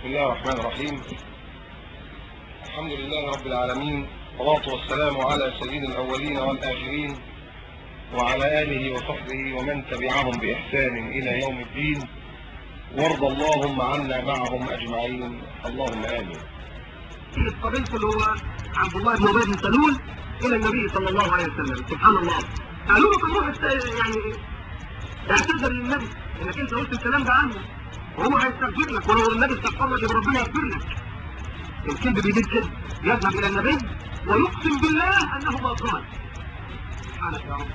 بسم الله الرحمن الرحيم الحمد لله رب العالمين والصلاة والسلام على سيد الأولين والآخرين وعلى آله وصحبه ومن تبعهم بإحسان إلى يوم الدين وارض اللهم عنا معهم أجمعين اللهم آمين قبلت اللي هو عبد الله بن ابي بن سلول الى النبي صلى الله عليه وسلم سبحان الله قالوا له طب روح است- يعني اعتذر للنبي انك انت قلت الكلام ده عنه وهو هيستغفر لك ولو النبي استغفر لك يبقى ربنا يغفر لك الكذب بيجيب كذب يذهب الى النبي ويقسم بالله انه ما قال سبحانك يا رب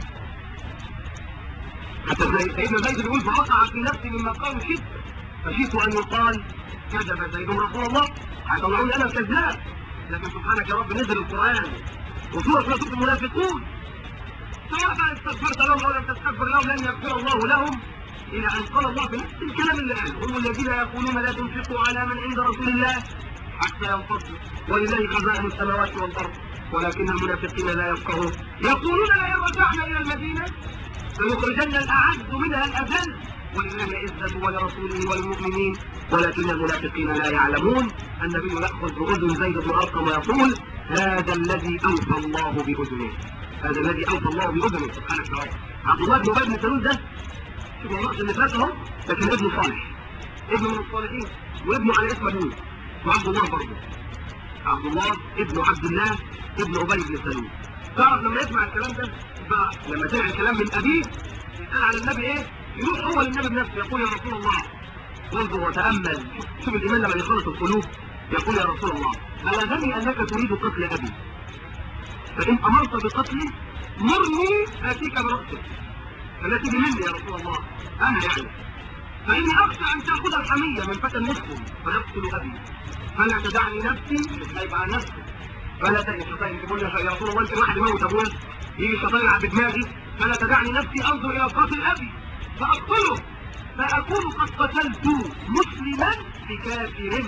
حتى زي- سيدنا زيد بيقول فوقع في نفسي مما قالوا شد خشيت ان يقال كذب زيد رسول الله هيطلعوني انا الكذاب لكن سبحانك يا رب نزل القران وسوره سوره المنافقون سواء بقى استغفرت لهم او لم تستغفر لهم لن يغفر الله لهم الى ان قال الله في نفس الكلام اللي قاله هم الذين يقولون لا تنفقوا على من عند رسول الله حتى ينفضوا ولله خزائن السماوات والارض ولكن المنافقين لا يفقهون يقولون لئن رجعنا الى المدينه ليخرجن الأعز منها الأذل ولله العزة ولرسوله وللمؤمنين ولكن المنافقين لا يعلمون النبي يأخذ بأذن زيد بن أرقم ويقول هذا الذي أوفى الله بأذنه هذا الذي أوفى الله بأذنه سبحانه وتعالى عبد الله بن أبي بن سلول ده شوف الرأس اللي فات اهو لكن ابنه صالح ابنه من الصالحين وابنه على اسم أبوه وعبد الله برضه عبد الله ابن عبد الله ابن أبي بن سلول تعرف لما يسمع الكلام ده بقى لما سمع الكلام من أبيه يسأل على النبي إيه يروح هو للنبي بنفسه يقول يا رسول الله انظر وتأمل شوف- شوف الإيمان لما يخلص القلوب يقول يا رسول الله بلغني أنك تريد قتل أبي فإن أمرت بقتله مرني آتيك برأسه فلا تجي مني يا رسول الله أنا يعني فإني أخشى أن تأخذ الحمية من فتى مسلم فيقتل أبي فلا تدعني نفسي مش خايف على نفسي فلا تأتي الشيطان تقول لي يا رسول الله يمكن واحد يموت أبويا يجي الشيطان يلعب بدماغي فلا تدعني نفسي أنظر إلى قاتل أبي فأقتله فأكون قد قتلت مسلما بكافر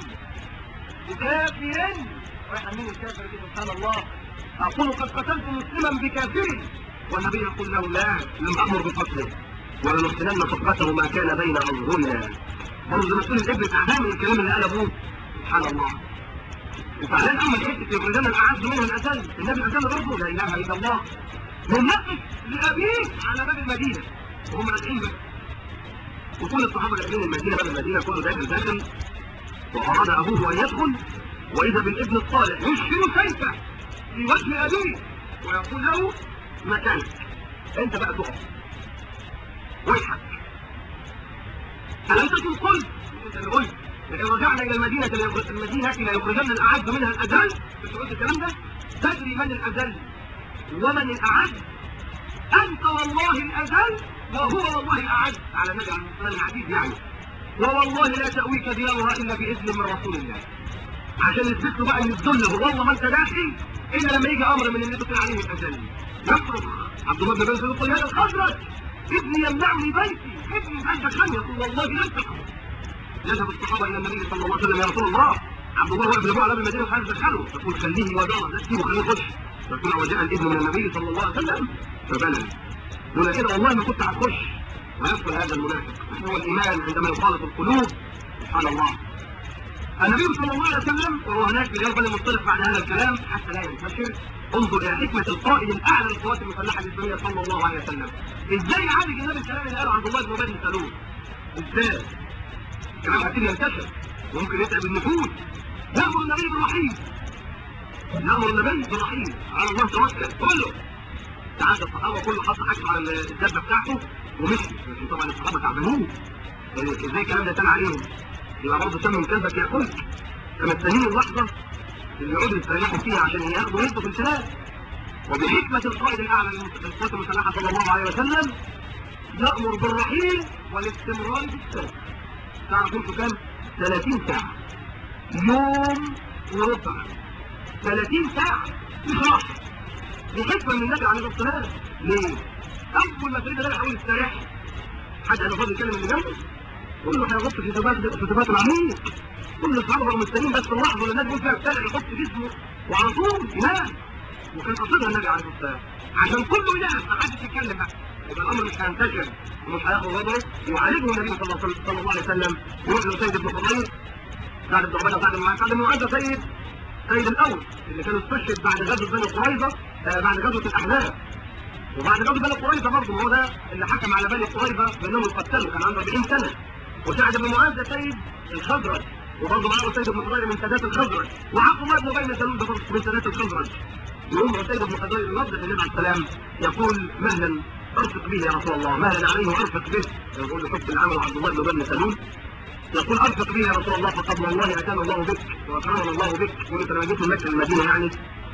بكافر رايح مين الكافر دي سبحان الله أقول قد قتلت مسلما بكافر والنبي يقول له لا لم أمر بقتله ولنحسنن صحبته ما كان بين أظهرنا برضه مسؤول الابن تعبان من الكلام اللي قال أبوه سبحان الله وبعدين أما حتة الرجال الأعز منها الأذل النبي الأذل برضه لا إله إلا الله منقص لأبيه على باب المدينة وهم راجعين بس وكل الصحابة داخلين المدينة باب المدينة كله داخل داخل وأراد أبوه أن يدخل وإذا بالابن الصالح يشفر سيفه في وجه أبيه ويقول له مكانك أنت بقى تقف ويحك ألم تكن قلت أنت اللي قلت لئن رجعنا إلى المدينة ليخرج المدينة ليخرجن الأعز منها الأذل مش قلت الكلام ده تدري من الأذل ومن الأعز أنت والله الأذل وهو والله الأعز على النبي عليه الصلاة والسلام العزيز يعني ووالله لا تأويك ديارها إلا بإذن من رسول الله عشان يثبت له بقى ان الذل هو والله ما انت داخل الا لما يجي امر من اللي تطلع عليه الاذل يصرخ عبد الله بن بن يقول يا الخزرج ابني يمنعني بيتي ابني لا دخلني يقول والله لا تدخل يذهب الصحابه الى النبي صلى الله عليه وسلم يا رسول الله عبد الله واقف لابوه على باب المدينه وعايز يدخله يقول خليه ودار لا تسيبه خليه يخش يقول وجاء الابن من النبي صلى الله عليه وسلم فبلغ دون كده والله ما كنت هتخش ويدخل هذا المنافق هو الايمان عندما يخالط القلوب سبحان الله النبي صلى الله عليه وسلم وهو هناك بيقبل المصطلح بعد هذا الكلام حتى لا ينتشر انظر الى حكمه القائد الاعلى للقوات المسلحه الاسلاميه صلى الله عليه وسلم ازاي يعالج النبي الكلام اللي قاله عبد الله بن ابي بن سلول ازاي كلام هتيجي ينتشر وممكن يتعب النفوس يامر النبي بالرحيم يامر النبي بالرحيم على الله توكل قول له تعالى الصحابه كله حط حاجه على الدبه بتاعته ومشي لكن طبعا الصحابه تعبانين ازاي الكلام ده تاني عليهم يبقى برضه سم من كلبك ياكلك فمستنيين اللحظه اللي يقعدوا يستريحوا فيها عشان ياخدوا يده في الكلام وبحكمه القائد الاعلى للقوات المسلحه صلى الله عليه وسلم يامر بالرحيل والاستمرار بالسير تعرف انتوا كام 30 ساعه يوم وربع 30 ساعه مش راحه دي حكمه من النبي عليه الصلاه والسلام ليه؟ اول ما سيدنا النبي حاول يستريح حد انا فاضي يتكلم اللي جنبه كله هيغط في ثبات في ثبات العميق كل اصحابه مستنيين بس اللحظه اللي النبي يقول فيها السلع يحط جسمه وعلى طول ينام وكان قصدها النبي عليه الصلاه والسلام عشان كله ينام ما حدش يتكلم بقى يبقى الامر مش هينتشر ومش هياخد وضعه يعالجه النبي صلى الله صلى الله عليه وسلم يروح لسيد بن حضير سعد بن عباده سعد بن معاذ سعد بن معاذ ده سيد سيد الاول اللي كان استشهد بعد غزوه بني قريظه آه، بعد غزوه الاحزاب وبعد غزوه بني قريظه برضه هو ده اللي حكم على بني قريظه بانهم يقتلوا كان عنده 40 سنه وسعد بن معاذ ده سيد الخزرج وبرضه معاه سيد بن حضير من سادات الخزرج وعبد الله بن ابي بن سلول ده برضه من سادات الخزرج يقوم سيد بن حضير يوضح النبي عليه السلام يقول مهلا ارفق به يا رسول الله مهلا عليه وارفق به يقول له حب العمل عبد الله بن ابي سلول يقول ارفق به يا رسول الله فقد والله اتانا الله بك واكرمنا الله بك يقول انا جيت من مكه المدينه يعني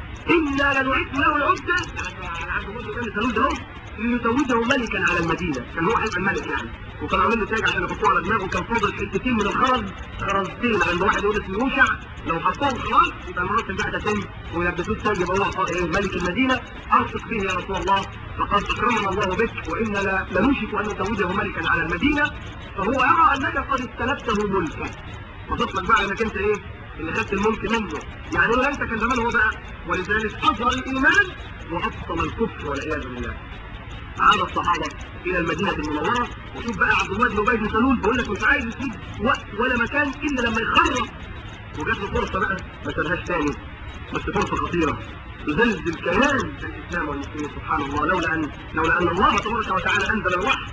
انا لنعد له العده يعني عبد الله بن ابي سلول ده ليزوجه ملكا على المدينه كان هو هيبقى الملك يعني وكان عامل له تاج عشان يحطوه على دماغه كان فاضل حتتين من الخرز خرزتين عند واحد يقول اسمه يوشع لو حطوهم خلاص يبقى المراسم بقى تتم ويلبسوه التاج يبقى هو ايه ملك المدينه ارفق به يا رسول الله فقد اكرمنا الله بك وانا لا- لنوشك ان نزوجه ملكا على المدينه فهو يرى انك قد استلفته ملكا وتطلق بقى انك انت ايه اللي خدت الملك منه يعني لو انت كان زمان هو بقى ولذلك اظهر الايمان وابطل الكفر والعياذ بالله عاد الصحابة إلى المدينة المنورة وشوف بقى عبد الله بن أبي بن سلول بيقول لك مش عايز يسيب وقت ولا مكان إلا لما يخرج وجات له فرصة بقى ما سابهاش تاني بس فرصة خطيرة تزلزل كيان الإسلام والمسلمين سبحان الله لولا أن لولا أن الله تبارك وتعالى أنزل الوحي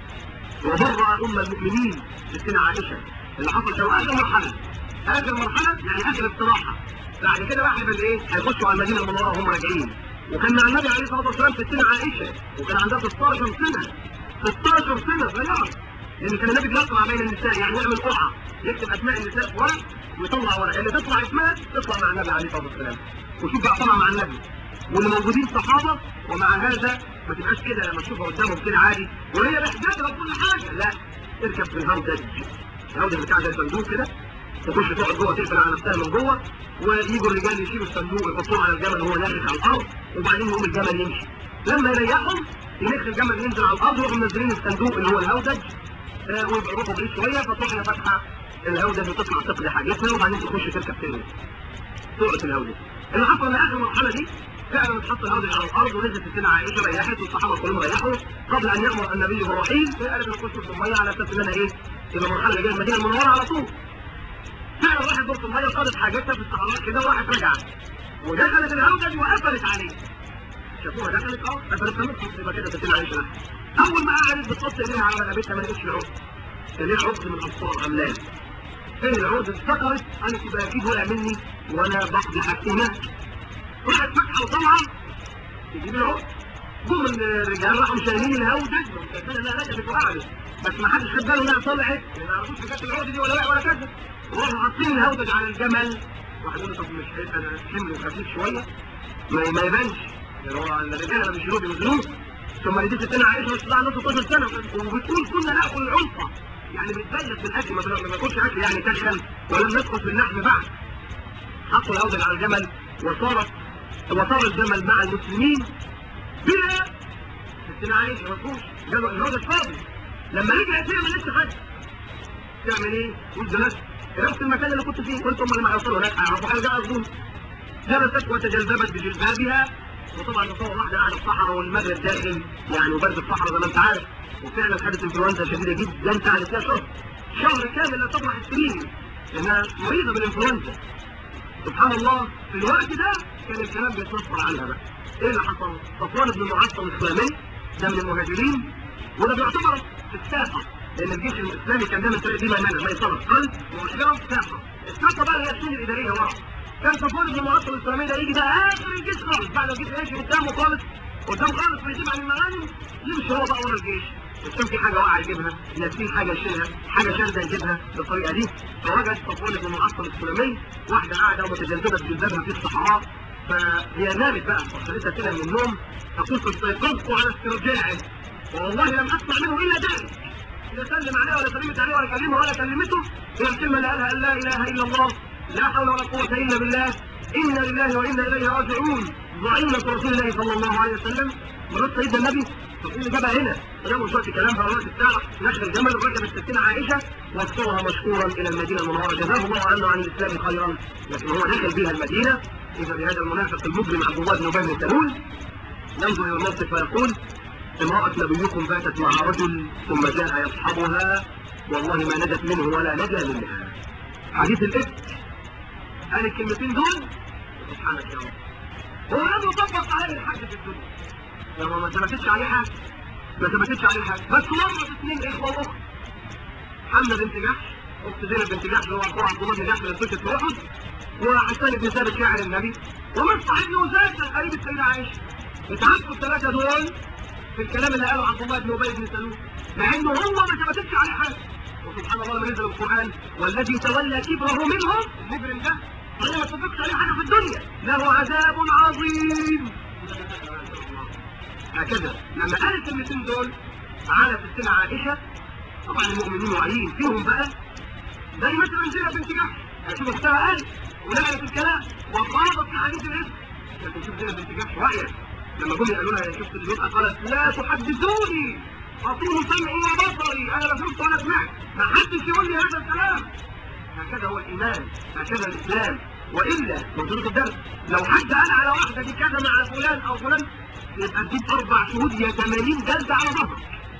وبرأ أم المؤمنين ستنا عائشة اللي حصل كان آخر مرحلة آخر مرحلة يعني آخر استراحة بعد كده بقى هيبقى إيه هيخشوا على المدينة المنورة وهم راجعين وكان مع النبي عليه الصلاة والسلام ستنا عائشة وكان عندها 16 سنة 16 سنة صغيرة لأن كان النبي بيقرأ بين النساء يعني يعمل قرعة يكتب أسماء النساء في ورق ويطلع ورق اللي تطلع اسمها تطلع مع النبي عليه الصلاة والسلام وشوف بقى طلع مع النبي واللي موجودين صحابة ومع هذا ما تبقاش كده لما تشوفها قدامهم كده عادي وهي بحجابها وكل حاجة لا تركب في الهودج الهودج بتاع زي الصندوق كده تخش تقعد جوه تقفل على نفسها من جوه ويجوا الرجال يشيلوا الصندوق يحطوه على الجمل وهو ناقش على الارض وبعدين يقوم الجمل يمشي لما يريحهم ينخ الجمل ينزل على الارض ويروحوا منزلين الصندوق اللي هو الهودج آه، ويبقى يروحوا بعيد شويه فتروح هي فاتحه الهودج وتطلع تقضي حاجتها وبعدين تخش تركب تاني سرعه الهودج اللي حصل ان اخر المرحله دي فعلا اتحط الهودج على الارض ونزلت السنه عائشه ريحت والصحابه كلهم ريحوا قبل ان يامر النبي بالرحيل فقالت نخش في الميه على اساس ان انا ايه يبقى المرحله اللي جايه المدينه المنوره على طول فعلا راحت دورة الميه قضت حاجتها في الصحراء كده وراحت رجعت ودخلت الهودج وقفلت عليه شافوها دخلت اه قفلت تمسك يبقى كده ستنا عائشه اول ما قعدت بتحط ايديها على رقبتها ما لقيتش العقد كان ليها عقد من اطفال عملان فين العقد افتكرت قالت يبقى اكيد وقع مني وانا بقضي حاجتي هناك راحت فاتحه وطالعه تجيب العقد جم الرجال راحوا شايلين الهودج وشايفين انها ركبت وقعدت بس ما حدش خد باله انها طلعت ما يعرفوش حكايه العقد دي ولا لا ولا كذا وراحوا حاطين الهودج على الجمل واحد يقول له طب مش هيبقى انا حمل خفيف شويه ما ما يبانش يعني هو الرجاله لما بيشيلوه بيوزنوه ثم اللي دي ستنا عائشه مش عنده 16 سنه وبتقول كنا ناكل العنصه يعني بنتبلد بالاكل ما ما بناكلش اكل يعني تخن ولم ندخل في اللحم بعد حطوا الهودج على الجمل وصارت وصار الجمل مع المسلمين بلا ستنا عائشه ما فيهوش قالوا الهودج فاضي لما رجعت هي ما لقيتش حاجه تعمل ايه؟ قلت نفس نفس المكان اللي كنت فيه قلت هم لما يوصلوا هناك هيعرفوا حاجه اظن جلست وتجذبت بجلبابها وطبعا تصور واحده قاعده في الصحراء والمغرب داخل يعني وبرد الصحراء زي ما انت عارف وفعلا خدت انفلونزا شديده جدا قعدت فيها شهر شهر كامل لا تطرح السرير لانها مريضه بالانفلونزا سبحان الله في الوقت ده كان الكلام بيتنصر عنها بقى ايه اللي حصل؟ صفوان بن معطل الاسلامي ده من المهاجرين وده بيعتبر في الساحه لان الجيش الاسلامي كان دايما تلاقي دي ميمنه ميسره قلب وحجام الساحه الساحه بقى هي السنه الاداريه ورا كان صفوان بن معطل الاسلامي ده يجي ده اخر الجيش خالص بعد الجيش يمشي قدامه خالص قدام خالص ويجيب عن المغانم يمشي هو بقى ورا الجيش كان في حاجه واقعه يجيبها ناسين حاجه يشيلها حاجه شاذه يجيبها بالطريقه دي فوجد صفوان بن معطل السلمي واحده قاعده ومتجذبه بجلبابها في الصحراء فهي نامت بقى وخلتها كده من النوم تقول فاستيقظت على استرجاعه والله لم اسمع منه الا ذلك لا سلم عليه ولا سلمت عليه ولا كلمه ولا كلمته هي الكلمه اللي قالها ان لا اله الا الله لا حول ولا قوه الا بالله انا لله وانا اليه راجعون ضعينة رسول الله صلى الله عليه وسلم مرات سيدنا النبي طب ايه اللي جابها هنا؟ جابوا شويه كلام في الوقت بتاع نخل الجمل ركب الستين عائشه وصلها مشكورا الى المدينه المنوره جزاه الله عنه عن الاسلام خيرا لكن هو دخل بها المدينه اذا بهذا المنافق المجرم عبد الله بن ابي بن سلول ينظر الى الموقف ويقول امرأة نبيكم باتت مع رجل ثم جاء يصحبها والله ما نجت منه ولا نجا منها حديث الإفك قال الكلمتين دول سبحانك يا رب هو لم يطبق عليه الحج في الدنيا لما ما ثبتتش عليه حاجة ما ثبتتش عليه حاجة بس مرة اثنين إخوة وأخت حمزة بنت جحش أخت زينب بنت جحش اللي هو أخوها عبد الله بن جحش اللي استشهد في أحد وحسان بن ثابت شاعر النبي ومصطفى بن أسامة قريب السيدة عائشة اتعرفوا الثلاثة دول في الكلام اللي قاله عبد الله بن أبي بن سلول مع إنه هو ما ثبتتش عليه حاجة وسبحان الله لما نزل القرآن والذي تولى كبره منهم المجرم ده ولا ما تصدقش عليه حاجة في الدنيا له عذاب عظيم هكذا لما قال الكلمتين دول تعالى في السنة عائشة طبعا المؤمنين واعيين فيهم بقى زي مثلا زينب بنت جحش هتشوف اختها قال ونقلت الكلام وخاضت في حديث الاسم لكن شوف زينب بنت جحش واعية لما جم قالوا لها شفت البيضة قالت لا تحدثوني اطول سمعي وبصري انا لا شفت ولا سمعت ما حدش يقول لي هذا الكلام هكذا هو الايمان هكذا الاسلام والا منظورة الدرس لو حد قال على واحده دي كذا مع فلان او فلان يبقى تجيب اربع شهود يا 80 جلده على ظهرك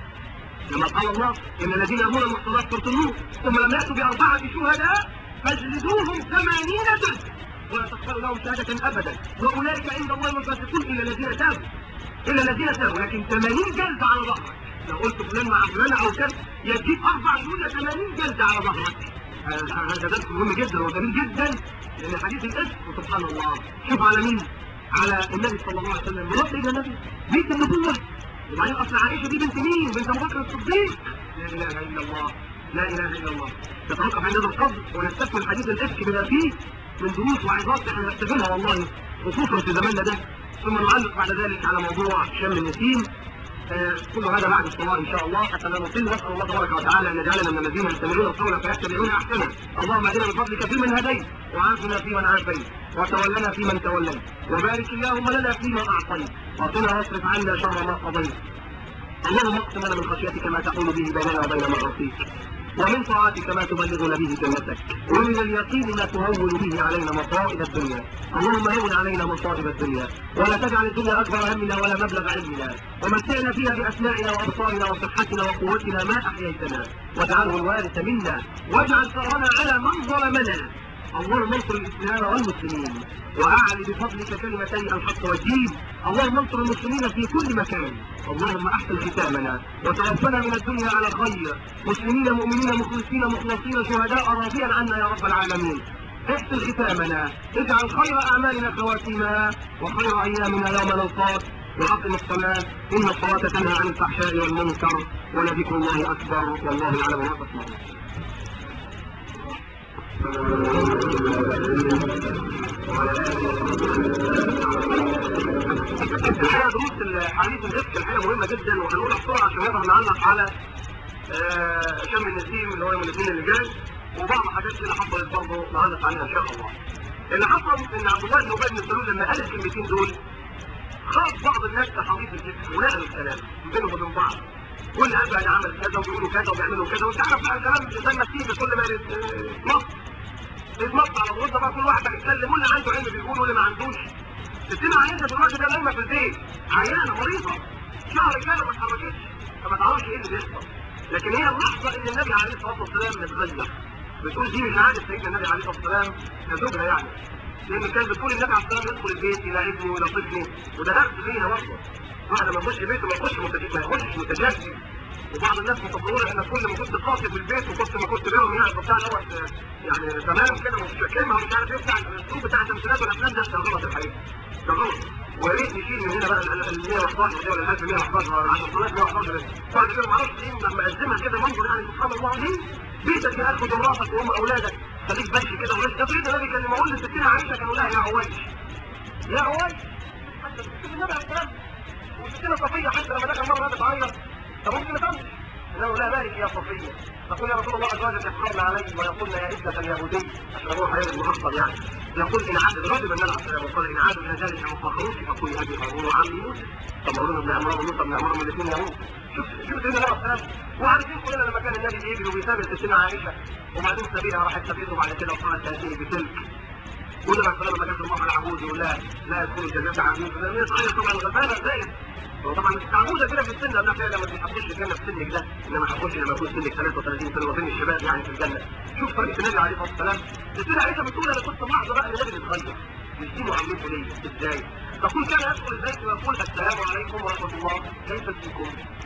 كما قال الله ان الذين يرمون المحصنات سوره النور ثم لم ياتوا باربعه شهداء فاجلدوهم 80 جلده ولا تقبلوا لهم شهاده ابدا واولئك عند الله الفاسقون الا الذين تابوا الا الذين تابوا لكن 80 جلده على ظهرك لو قلت فلان مع فلان او كذا يجيب اربع شهود يا 80 جلده على ظهرك هذا درس مهم جدا وجميل جدا لان حديث الاسم سبحان الله شوف على مين على النبي صلى الله عليه وسلم مرات الى النبي بيت النبوه وبعدين اصل عائشه دي بنت مين بنت ابو بكر الصديق لا اله الا الله لا اله الا الله نتوقف عند هذا القدر ونستكمل حديث الافك بما فيه من دروس وعظات احنا نحتاجها والله خصوصا في زماننا ده ثم نعلق بعد ذلك على موضوع شم النسيم آه كل هذا بعد الصلاة إن شاء الله حتى لا نطيل نسأل الله تبارك وتعالى أن يجعلنا من الذين يستمعون القول فيتبعون أحسنه اللهم اهدنا من فضلك فيمن هديت وعافنا فيمن عافيت وتولنا فيمن توليت وبارك اللهم لنا فيما أعطيت وقنا واصرف عنا شر ما قضيت اللهم اقسم لنا من خشيتك ما تحول به بيننا وبين معاصيك ومن طاعتك ما تبلغنا به جنتك ومن اليقين ما تهون به علينا مصائب الدنيا اللهم هون علينا مصائب الدنيا ولا تجعل الدنيا اكبر همنا ولا مبلغ علمنا ومتعنا فيها باسماعنا وابصارنا وصحتنا وقوتنا ما احييتنا واجعله الوارث منا واجعل ثارنا على من ظلمنا اللهم انصر الاسلام والمسلمين واعل بفضلك كلمتي الحق والدين اللهم انصر المسلمين في كل مكان اللهم احسن ختامنا وتوفنا من الدنيا على خير مسلمين مؤمنين مخلصين مخلصين شهداء راضيا عنا يا رب العالمين احسن ختامنا اجعل خير اعمالنا خواتيمها وخير ايامنا يوم نلقاك وأقم الصلاة إن الصلاة تنهى عن الفحشاء والمنكر ولذكر الله أكبر والله يعلم ما تصنعون الحقيقه دروس الحديث الافك الحقيقه مهمه جدا وهنقولها بسرعه عشان نقدر نعلق على آه، شم النسيم اللي هو يوم الاثنين اللي جاي وبعض حاجات كده حصلت برضه نعلق عليها ان شاء الله. اللي حصل ان عبد الله بن ابي بن سلول لما قال الكلمتين دول خاف بعض الناس تحريف الافك ونقلوا الكلام بينهم وبين بعض. كل قال عمل كذا وبيقولوا كذا وبيعملوا كذا وانت عارف بقى الكلام زي ما تيجي كل ما يتنط يتنط على الغرفه بقى كل واحد يتكلم واللي عنده علم بيقول واللي ما عندوش السنة عيانة دلوقتي ده نايمة في البيت عيانة مريضة شهر كامل ما اتحركتش فما تعرفش ايه اللي بيحصل لكن هي اللحظة ان النبي عليه الصلاة والسلام متغير بتقول دي مش عادة سيدنا النبي عليه الصلاة والسلام كزوجها يعني لان كانت بتقول النبي عليه الصلاة والسلام يدخل البيت يلاعبني ويلطفني وده درس فينا برضه واحد لما يخش بيته ما يخش متجسد ما يخش متجسد وبعض الناس متصوره ان كل ما كنت قاسي في البيت وكنت ما كنت بيهم يعني بتاع دوت يعني تمام كده مش كلمه مش عارف ايه بتاع الاسلوب بتاع التمثيلات والافلام ده ده غلط الحقيقه ده غلط ويا ريت نشيل من هنا بقى ال 111 دي ولا ال 1111 ولا 11111 بعد كده ما اعرفش ايه مأزمها كده منظر يعني سبحان الله العظيم بيتك يا اخي ومراتك وام اولادك خليك بس كده ولسه ده فريد النبي كان لما اقول للستين عائشه كانوا لها يا عويش يا عويش حتى النبي عليه السلام والستين صفيه حتى لما دخل مره تعيط طب ممكن تمشي انه لا بارك يا صفيه تقول يا رسول الله ازواجك يحرمن علي ويقولن يا ابنه اليهودي عشان هو حياه المحصل يعني يقول ان عاد غضب النبي عليه الصلاه والسلام ان عادوا الى ذلك او فخروش فقولي ابي هارون وعمي موسى طب هارون بن عمران وموسى بن عمران من الاثنين يموت شوف شوف سيدنا النبي عليه الصلاه وعارفين كلنا لما كان النبي يجري ويسابق ستنا عائشه وبعدين سبيلها راحت سبيله بعد كده وقالت تاتيه بسلك والنبي عليه الصلاه والسلام لما كان في المرأة العجوز يقول لها لا يدخل الجنة عجوز لان صحيح طبعا الغلبانة زي وطبعا العجوزة كده في السن قبل كده لما تحطش الجنة في سنك ده انما هتخش لما يكون سنك 33 سنة وبين الشباب يعني في الجنة شوف طريقة النبي عليه الصلاة والسلام السيدة عائشة بتقول انا كنت ملاحظة بقى ان النبي بيتغير مش دي معاملته ليا ازاي؟ تقول كان يدخل البيت ويقول السلام عليكم ورحمة الله كيف فيكم؟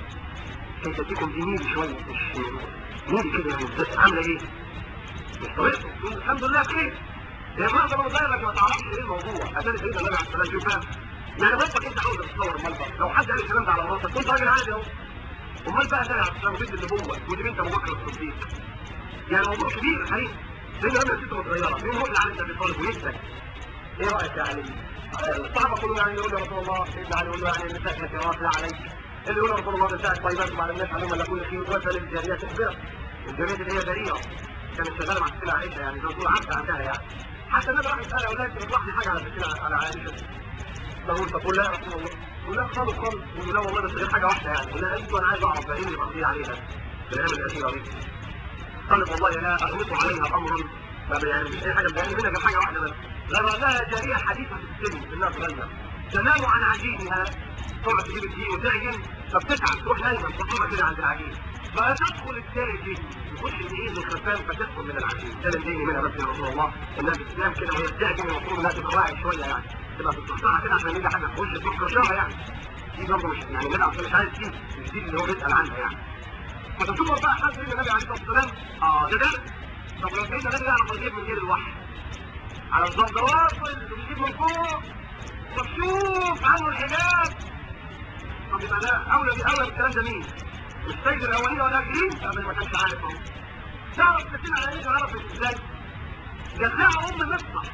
كيف فيكم دي ميري شوية مش ميري كده يعني ازاي عاملة ايه؟ مش طريقته تقول الحمد لله بخير هي مرة لو غيرك ما تعرفش ايه الموضوع اتاري سيدنا النبي عليه الصلاة والسلام شوف يعني مرتك انت عاوز تتصور المنظر لو حد قال الكلام ده على مراتك كنت راجل عادي اهو امال بقى تاني على الصلاه وبنت النبوه ودي بنت ابو بكر الصديق يعني موضوع كبير حقيقي لان انا ست صغيره مين يروح لعلي بن ابي طالب ويسال ايه رايك يا علي؟ الصحابه كلهم يعني يقول يا رسول الله سيدنا علي يقول له يعني النساء كثيرات لا عليك اللي يقول يا رسول الله النساء طيبات وعلى الناس عليهم الا كل خير واسال الجاريه تخبرك الجاريه اللي هي بريئه كانت شغاله مع ستنا عائشه يعني زي ما تقول عبد عندها يعني حتى النبي راح يسالها يقول لها انت بتلاحظي حاجه على ستنا على عائشه بقول تقول لا يا رسول الله يقول لا خالص خالص يقول لا والله بس غير حاجه واحده يعني يقول لها انت وانا عايز اعرف بقى ايه اللي مقضي عليها في الايام الاخيره دي قالت والله لا اغمض عليها امرا ما يعني مش اي حاجه بيعني منها غير حاجه واحده بس غير انها جاريه حديثه السن انها صغيره تنام عن عجينها تقعد تجيب الدقيق وتعجن فبتتعب تروح نايمه مفطوره كده عند العجين فتدخل التاجر يخش بايده الخفان فتدخل من العجين ده اللي مضايقني منها بس يا رسول الله انها بتنام كده وهي بتعجن المفروض انها تبقى واعي شويه يعني تبقى بتصحصحها كده عشان يجي حاجه تخش تفكر شهر يعني دي برضه مش يعني ندعم مش عايز دي مش دي اللي هو بيسال عنها يعني فتصور بقى حد سيدنا النبي عليه الصلاه والسلام اه ده درس طب لو سيدنا النبي يعرف يجيب من غير الوحي على الظهر ده واصل ويجيب من فوق طب شوف عنه الحجاب طب يبقى ده اولى باولى بالكلام ده مين؟ السيد الاولين والاخرين قبل ما كانش عارف اهو تعرف سيدنا عليه عرفت ازاي؟ جات لها ام مصطح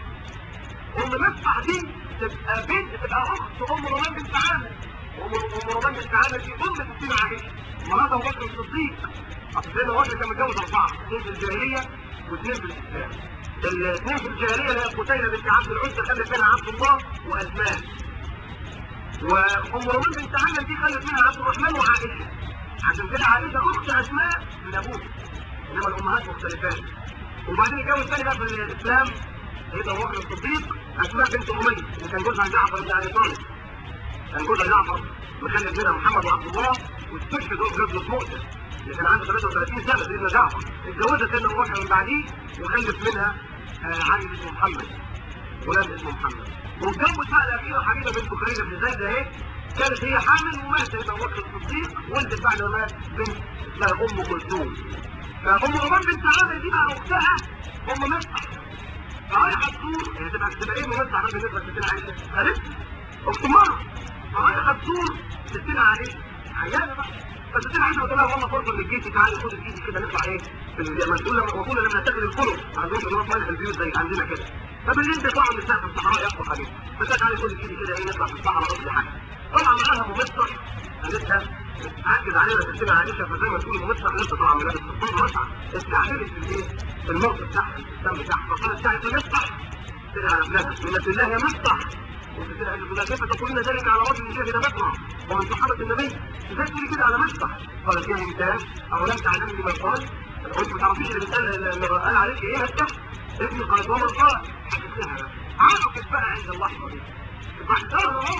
ام مصطح دي تبقى بنت تبقى اخت ام رومان بنت عامر ام ام رومان بنت عامر دي ام ستين عائشه مرات ابو بكر الصديق اصل سيدنا ابو بكر كان متجوز اربعه اثنين في الجاهليه واثنين في الاسلام الاثنين في الجاهليه اللي هي قتيله بنت عبد العزى خلت منها عبد الله واسماء وام رومان بنت عامر دي خلت منها عبد الرحمن وعائشه عشان كده عائشه اخت اسماء من ابوها انما الامهات مختلفات وبعدين اتجوز تاني بقى في الاسلام سيدنا ابو بكر الصديق اسماء بنت اميه اللي كان جوزها جعفر بن ابي طالب كان جوزها جعفر مخلف منها محمد وعبد الله واستشهد دول في غزوه مؤتة اللي كان عنده 33 سنه سيدنا جعفر اتجوزها سيدنا ابو بكر من بعديه وخلف منها آه علي اسمه محمد ولاد اسمه محمد واتجوز بقى الاخيره حبيبه بنت خليل بن زيد اهي كانت هي حامل ومات سيدنا ابو بكر الصديق ولدت بعد ما مات بنت اسمها ام كلثوم فام رومان بنت عامر دي بقى اختها ام مصطح فرايحه تزور هي تبقى تبقى ايه مصطح بقى بالنسبه لستنا عائشه خالتها اخت مره فرايحه تزور ستنا عائشه عيانه بقى فستنا عائشه بتقول لها والله فرصه من الجيش تعالي خدي الجيش كده نطلع ايه في المسؤول لما وصول لما نتاكل الفرص عندهم نروح ملح البيوت زي عندنا كده فبالليل بيطلعوا النساء في الصحراء ياخدوا حاجات فتاة تعالي خدي الجيش كده ايه نطلع في الصحراء نقضي حاجه طبعا معاها ممثل قالتها عكز علينا ستنا عائشه فزي ما تقول ممثل لسه طبعا من لابس الصوت واسعه استعجلت في الايه في الموقف بتاعها في السم بتاعها فقالت تعالي مفتح تدعي على ابنها منة الله يا مفتح وستنا عائشه تقول لها كيف تقولين ذلك على رجل شهد بدرا ومن صحابه النبي ازاي تقولي كده على مفتح قالت يا انسان او لم تعلمني ما قال قلت ما تعرفيش اللي بيتقال اللي قال عليك ايه مفتح ابني قالت وما قال حكت لها عرفت بقى عند اللحظه دي بعد اهو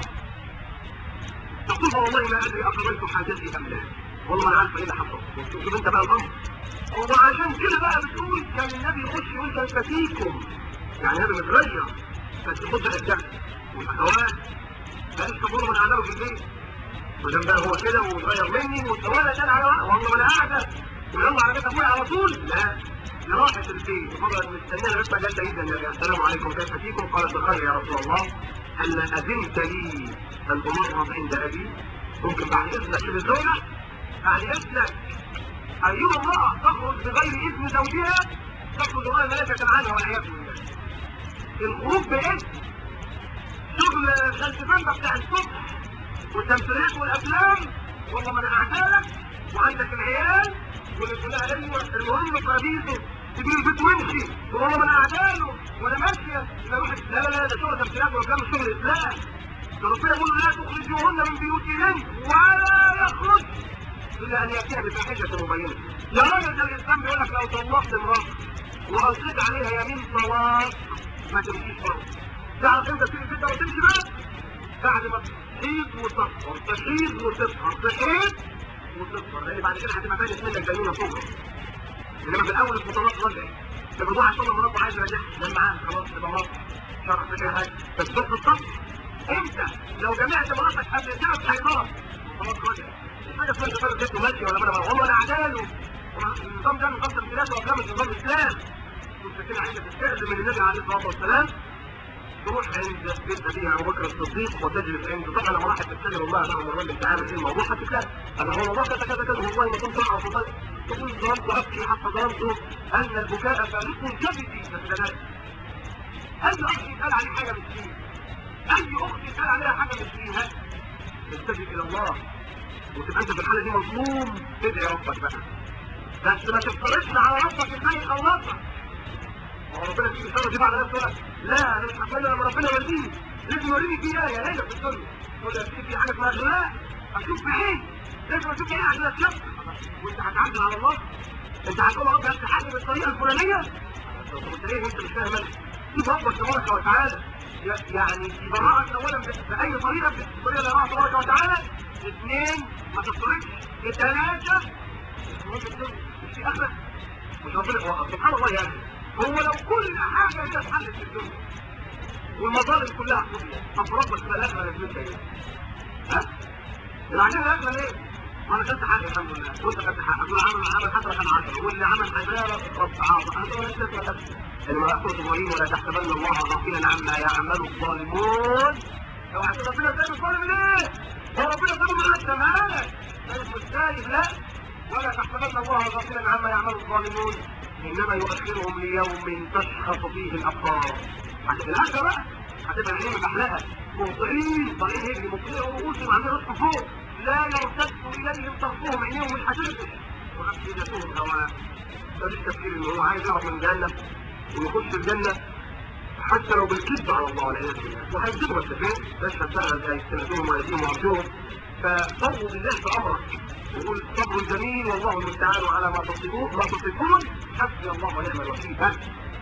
تقول والله ما ادري اقضيت حاجتي ام لا والله انا عارفه ايه اللي حصل شوف انت بقى الامر وعشان كده بقى بتقول كان النبي يخش يقول كيف فيكم يعني هذا متغير بس خد الدم والاخوات ماليش تمر من عذابه في البيت ودام بقى هو كده ومتغير مني ولا كان على والله ما انا قاعده ويلا على بيت ابويا على طول لا دي راحت البيت فضلت مستنيه لغايه ما جت عيد النبي السلام عليكم كيف فيكم قالت بخير يا رسول الله الا اذنت لي ان امرض عند ابي ممكن بعد اذنك في الزوجه بعد اذنك ايها امراه تخرج بغير اذن زوجها تخرج غير ملكه عنها والعياذ بالله الخروج باذن شغل خلف بنده بتاع الصبح والتمثيليات والافلام والله ما انا قاعده وعندك العيال واللي تقول لها ايوه المهم قرابيسه تجي البيت وامشي والله ما انا قاعده له وانا ماشيه لا روح لا لا لا ده شغل تمثيلات وافلام شغل اسلام ده ربنا يقول لا تخرجوهن من بيوتهن ولا يخرج الا ان ياتيها بفاحشه مبينه يا راجل ده الاسلام بيقول لك لو طلقت امراه والقيت عليها يمين طلاق ما تمشيش برضه تعرف انت تيجي كده وتمشي بقى بعد ما تحيض وتصفر تحيض وتصفر تحيض وتصفر لان بعد كده هتبقى فايت منك بينونه صغرى انما في الاول البطولات رجعت لما واحد طلع مراته عايز يرجعها ده معاه خلاص تبقى مراته شرح في اي حاجه بس بس الصف امتى لو جمعت مراتك قبل الجواز هيضرب خلاص رجعت مش حاجه اسمها شباب جبته ماشي ولا انا هم انا عداله النظام ده نظام تمثيلات وافلام مش نظام اسلام كنت كده عايزه تستخدم من النبي عليه الصلاه والسلام تروح عند بيت ابيها ابو بكر الصديق وتجلس عنده طبعا لما راحت تتكلم الله بقى الراجل انت عارف ايه الموضوع هتتكلم انا هو والله كذا كذا كذا والله ما كنت اعرف والله تقول ظلمت ابكي حتى ظلمت ان البكاء فارق كبدي مثل اي اخ يتقال عليه حاجه مسكين اي اخت يتقال عليها حاجه مسكينه تستجب الى الله وتبقى انت في الحاله دي مظلوم تدعي ربك بقى بس ما تفترضش على ربك ازاي يخلصك هو ربنا في الشر دي بعد نفسه لا انا مش هتمنى لما ربنا يوريني لازم يوريني في ايه هنا في الدنيا يقول لك في حاجه اسمها لا اشوف بعين لازم اشوف بعين عشان اتشفى وانت هتعدل على الله انت هتقول يا رب هات حاجه بالطريقه الفلانيه طب ليه انت مش فاهم في ربك تبارك وتعالى يعني في براءة اولا باي طريقه بالطريقه اللي الله تبارك وتعالى اثنين ما تفترضش ثلاثه مش في اخره مش ربنا سبحان الله يعني هو لو كل حاجة هي اتحلت في الدنيا والمظالم كلها حصلت طب ربك بلاش ولا فلوس ايه؟ ها؟ العجيب الاكله ليه؟ انا خدت حقي الحمد لله وانت خدت حقك واللي عمل عمل حسنه خد 10 واللي عمل حسنه رب عاطف انا ولا شيء ولا انما اخوة ابراهيم ولا تحسبن الله غافلا عما يعمل الظالمون اوعى تقول ربنا سايب الظالم ليه؟ هو ربنا سايبه من انت مالك؟ مالك مش سايب لا ولا تحسبن الله غافلا عما يعمل الظالمون انما يؤخرهم ليوم تشخص فيه الابصار عشان الاخره بقى هتبقى العين محلقه مبطئين طالعين يجري مبطئين رؤوسهم عاملين راسهم فوق لا يرتد اليهم طرفهم عينيهم مش هترتد وافئدتهم هواء ده مش تفكير ان هو عايز يهرب من الجنه ويخش الجنه حتى لو بالكذب على الله والعياذ بالله وهيكذبوا بس فين؟ تشهد بقى زي سمعتهم ويديهم وارجوهم فصبروا بالله في امرك يقول صبر جميل والله المستعان على ما تصفون ما تصفون حسبي الله ونعم الوكيل ها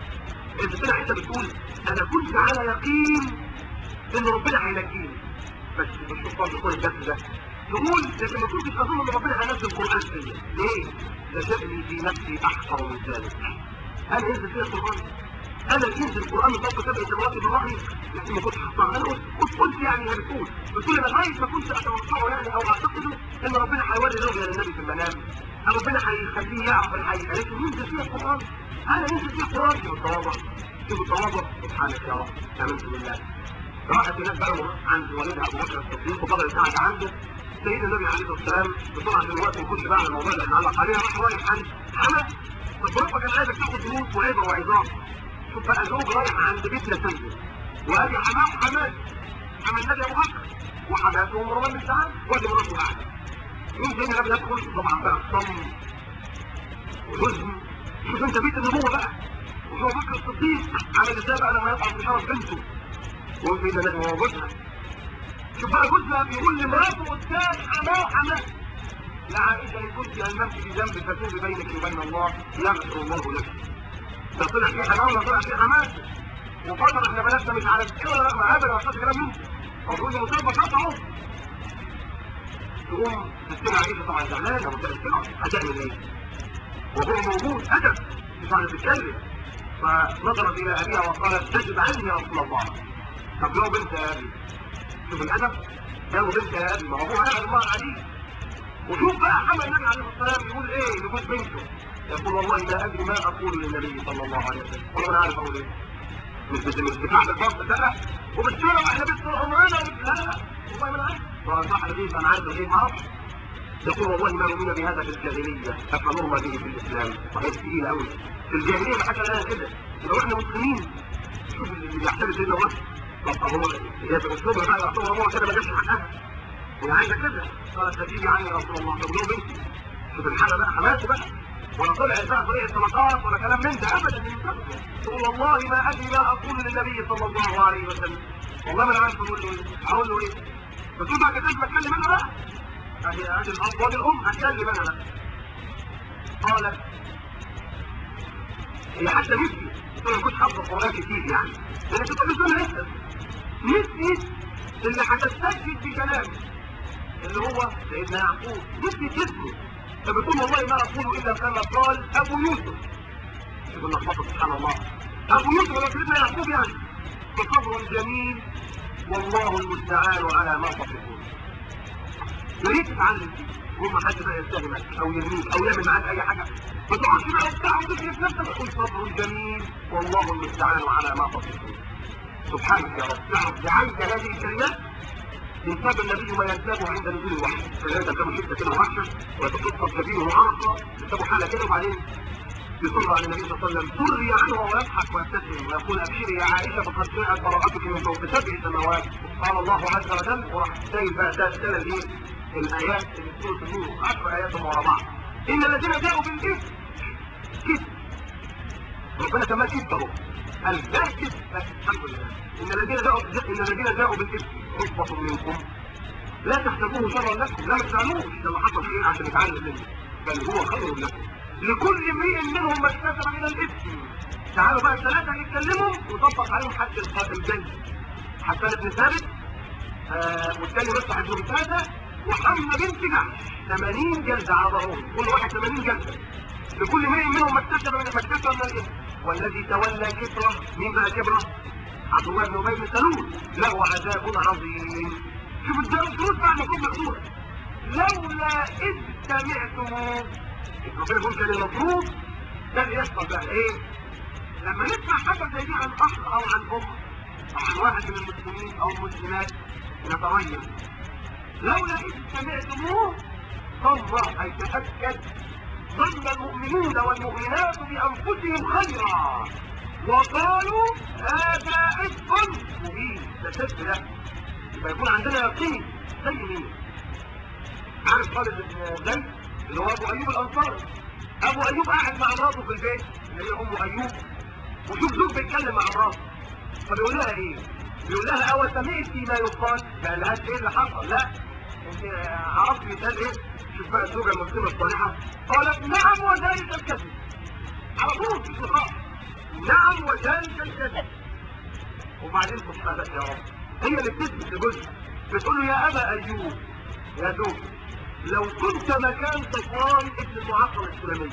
انت كده انت بتقول انا كنت على يقين ان ربنا هينجيني بس مش مضطر كل الدرس ده تقول لكن ما كنتش اظن ان ربنا هينزل القران فيا ليه؟ لشأني في نفسي احقر من ذلك انا ينزل فيها القران انا ينزل القران من فوق سبع سماوات بالرحم لكن ما كنتش حصل انا قلت قلت قلت يعني هي بتقول بتقول انا لغايه ما كنت اتوقعه يعني او اعتقده ان ربنا هيوري رؤيا للنبي في المنام او ربنا هيخليه يعرف الحقيقه لكن ينزل فيها القران انا ينزل فيها القران شوف التواضع شوف التواضع سبحانك يا رب امنت بالله راحت هناك بقى عند والدها ابو بكر الصديق وفضلت قاعده عنده سيدنا النبي عليه الصلاه والسلام بسرعه دلوقتي نخش بقى على الموضوع اللي هنعلق عليه راح رايح عند حمد طب ربك كان عايزك تاخد دروس وعبره وعظام شوف بقى زوج رايح عند بيتنا سيد وادي حماه حماد حماد النبي ابو بكر وحماته ومروان بن سعد وادي مراته قاعده يوم سيدنا النبي يدخل طبعا بقى الصم وحزن شوف انت بيت النبوه بقى وشوف ابو بكر الصديق عمل ازاي بقى لما يطلع في شرف بنته وفي النبي هو جوزها شوف بقى جوزها بيقول لمراته قدام حماه حماه يا عائشة إن كنت ألممت في ذنب فتوبي بينك وبين الله يغفر الله لك ده طلع فيه حماه ولا طلع فيه حماه وفترة احنا بلدنا مش عارف ايه ولا لا ما قابل ولا كلام منه المفروض المصيبة قطعه تقوم تستمع عائشة طبعا زعلانة وتأثرها هتعمل ايه؟ وهو موجود أدب مش عارف يتكلم فنظرت إلى أبيها وقالت تجب عني يا رسول الله طب لو بنت يا أبي شوف الأدب لو بنت يا أبي ما هو هو أدب الله العليم وشوف بقى محمد النبي عليه الصلاه والسلام يقول ايه لجوز بنته يقول والله ما ادري ما اقول للنبي صلى الله عليه وسلم والله انا عارف اقول ايه مش مش دفاع بالضبط لا وبالسلام احنا بيت طول عمرنا لا لا والله ما انا عارف صح حديث انا عارف ايه ما اعرفش يقول والله ما نؤمن بهذا في الجاهليه افنرنا به في الاسلام صحيح تقيل قوي في الجاهليه ما حكى لنا كده لو احنا مسلمين شوف اللي بيعترف سيدنا ابو بكر طب هو هي في الاسلوب بقى يعتبر هو كده ما جابش حقها هي عايزه كده قالت تجيبي عني يا رسول الله طب لو بنتي شوف الحاله بقى حماتي بقى ولا طلعت بقى طريقه طلقات ولا كلام من ده ابدا من قبل تقول والله ما ادري ما اقول للنبي صلى الله عليه وسلم والله ما انا عارف اقول له ايه اقول له ايه بتقول بقى كده ما اتكلم انا بقى ادي ادي الاب وادي الام اتكلم انا بقى قالت هي حتى نفسي ما كنتش حافظ القران كتير يعني لان كنت بتقول لسه نسيت اللي هتستشهد بكلامه اللي هو سيدنا يعقوب نسيت اسمه فبتقول والله ما اقول الا كما قال ابو يوسف يقول لك سبحان الله ابو يوسف ولا سيدنا يعقوب يعني فصبر جميل والله المستعان على ما تصفون يا ريت تتعلم فيه هم حد بقى يتهمك او يرميك او يعمل معاك اي حاجه ما تقعدش بقى وبتاع وتكلف نفسك تقول صبر جميل والله المستعان على ما تصفون سبحانك يا رب تعرف بعيد هذه الكلمات ينساب النبي ما ينسابه عند نزول الوحي فلذلك كانوا شدة كده وحشة ويتقصد سبيله عرقا يسابوا حالة كده وبعدين يصر على النبي صلى الله عليه وسلم سري عنه ويضحك ويبتسم ويقول ابشري يا عائشه فقد جاءت براءتك من فوق سبع سماوات قال الله عز وجل وراح سايب بقى ده تلا الايه الايات اللي في سوره النور عشر ايات ورا بعض ان الذين جاءوا بالاثم كذب ربنا كمان كذب اهو قال ده كذب بس الحمد لله ان الذين جاءوا ان الذين جاءوا بالاثم عصبه منكم لا تحسبوه شرا لكم لا تزعلوش لما حصل خير عشان نتعلم منه بل هو خير لكم لكل امرئ منهم ما اكتسب من الاثم تعالوا بقى الثلاثه نتكلموا ونطبق عليهم حد الجلد حسان بن ثابت آه والثاني مصطفى بن بساسه وحمزه بنت جحش 80 جلده على ظهرهم كل واحد 80 جلده لكل امرئ منهم ما اكتسب من ما اكتسب من الاثم والذي تولى كبره مين بقى كبره؟ عبد الله بن ابي بن سلول له عذاب عظيم شوف ازاي الفلوس بعد ما تكون مقدوره لولا اذ سمعتموه ربنا يقول كان المفروض ده اللي يحصل بقى ايه؟ لما نسمع حاجه زي دي عن اخ او عن ام او عن واحد من المسلمين او المسلمات نتغير لولا اذ سمعتموه ظن اي تاكد ظن المؤمنون والمؤمنات بانفسهم خيرا وقالوا هذا افك مبين ده شد ده يبقى يكون عندنا يقين زي مين؟ عارف خالد بن زيد اللي هو ابو ايوب الانصاري ابو ايوب قاعد مع مراته في البيت اللي هي ام ايوب وشوف زوج بيتكلم مع مراته فبيقول لها ايه؟ بيقول لها اول سمعتي ما يقال ما قالهاش ايه اللي حصل لا انت عرفت مثال ايه؟ شوف بقى الزوجه المسلمه الصالحه قالت نعم وذلك الكذب على طول في الخاص نعم وذلك الكذب وبعدين سبحانك يا رب هي اللي بتثبت لجوزها بتقول له يا ابا ايوب يا زوجي لو كنت مكان صفوان ابن المعطل السلمي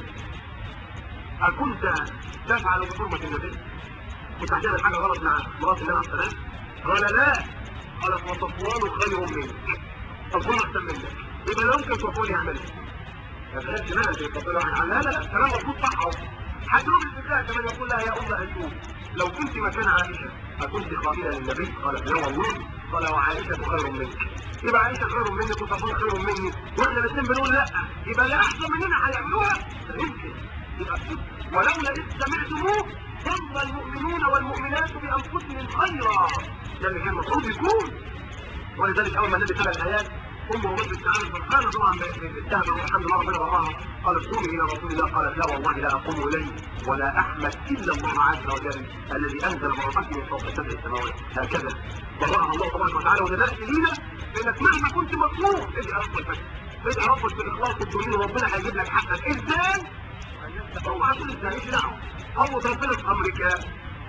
أكنت تفعل بحرمة النبي؟ كنت هتعمل حاجة غلط مع مرات النبي عليه السلام؟ قال لا قالت وصفوان خير منك صفوان أحسن منك يبقى لا يمكن صفوان يعملها ما تخافش منها انت تقول لا لا لا الكلام المفروض صح اهو هتروح الفتاة كمان يقول لها يا ام ايوب لو كنت مكان عائشه اكنت قابله للنبي قالت لا والله قال وعائشه خير منك يبقى عائشه خير منك وصفوان خير مني واحنا الاثنين بنقول لا يبقى لا احسن مننا هيعملوها لا يمكن يبقى ولولا اذ سمعتموه ظن المؤمنون والمؤمنات بانفسهم خيرا ده اللي كان المفروض يكون ولذلك اول ما النبي تلا الايات امه وبنت تعالى فرحانه طبعا بالتهمه والحمد لله ربنا براها قالت قومي الى رسول الله قالت لا والله لا اقوم اليه ولا احمد الا الله عز وجل الذي انزل براءتي من فوق سبع السماوات هكذا براها الله تبارك وتعالى وده درس لينا انك مهما كنت مطلوب ادعي ربك ادعي ربك بالاخلاص الدنيا وربنا هيجيب لك حقك ازاي؟ اوعى تقول ازاي ايش دعوه اول ربنا في امريكا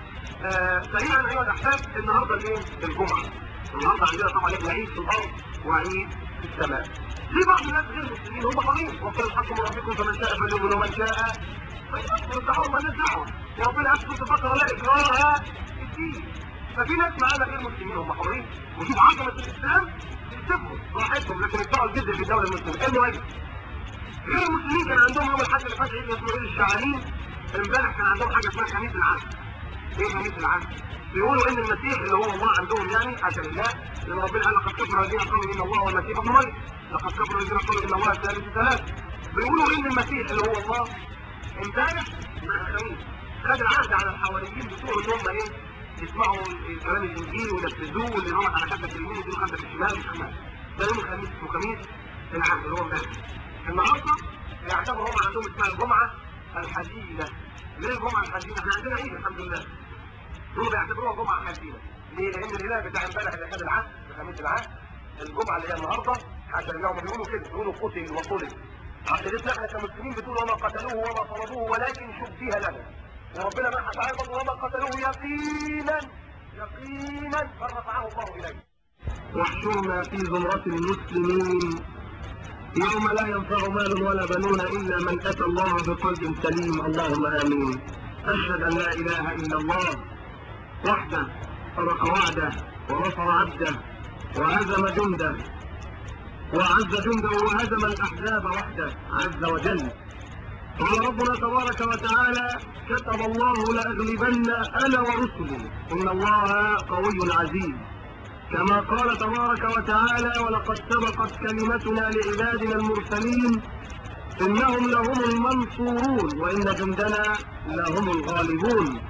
آه سريعا ايها الاحباب النهارده الايه؟ الجمعه النهارده عندنا طبعا احنا عيد في الارض وعيد في السماء في بعض الناس غير مسلمين هم حرين وقل الحق من ربكم فمن شاء فليؤمن ومن شاء فليكفر دعوه مالناش دعوه وربنا يكفر في البقره لا اكراهها في الدين ففي ناس معانا غير مسلمين هم حرين وشوف عظمه الاسلام يكتبوا براحتهم لكن يدفعوا الجزيه في الدوله المسلمه المهم غير المسلمين كان عندهم يوم الاحد اللي فات عيد اسمه عيد الشعانين امبارح كان عندهم حاجه اسمها خميس العهد ايه خميس العهد؟ بيقولوا ان المسيح اللي هو الله عندهم يعني حاشا لله لان ربنا قال لقد كفر الذين قالوا ان الله هو المسيح ابن مريم لقد كفر الذين قالوا ان الله ثالث ثلاث بيقولوا ان المسيح اللي هو الله امبارح مع الخميس خد العهد على الحواريين بتوع ان هم ايه يسمعوا كلام الانجيل وينفذوه واللي هو على خدك اليمين ودي خدك الشمال والشمال ده يوم الخميس اسمه خميس العهد اللي هو امبارح النهارده يعتبروا هم عندهم اسمها الجمعه الحزينه ليه الجمعه الحزينه؟ احنا عندنا عيد الحمد لله دول بيعتبروها جمعه حزينه ليه؟ لان الاله بتاع امبارح اللي خد العهد بخميس العهد الجمعه اللي هي النهارده حتى اليوم بيقولوا كده بيقولوا قتل وصلب عقيدتنا احنا كمسلمين بتقول وما قتلوه وما صلبوه ولكن شبه له وربنا بحث عن برضه وما قتلوه يقينا يقينا بل رفعه الله اليه واحشرنا في زمرة المسلمين يوم لا ينفع مال ولا بنون إلا من أتى الله بقلب سليم اللهم آمين أشهد أن لا إله إلا الله وحده صدق وعده ونصر عبده وهزم جنده وأعز جنده وهزم الأحزاب وحده عز وجل قال ربنا تبارك وتعالى كتب الله لأغلبن أنا ورسلي إن الله قوي عزيز كما قال تبارك وتعالى ولقد سبقت كلمتنا لعبادنا المرسلين إنهم لهم المنصورون وإن جندنا لهم الغالبون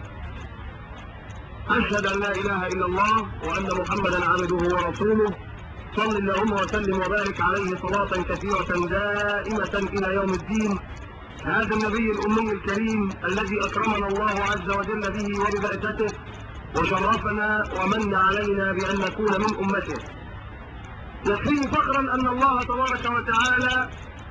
أشهد أن لا إله إلا الله وأن محمدا عبده ورسوله صل اللهم وسلم وبارك عليه صلاة كثيرة دائمة إلى يوم الدين هذا النبي الأمي الكريم الذي أكرمنا الله عز وجل به وببعثته وشرفنا ومن علينا بأن نكون من أمته يكفيه فخرا أن الله تبارك وتعالى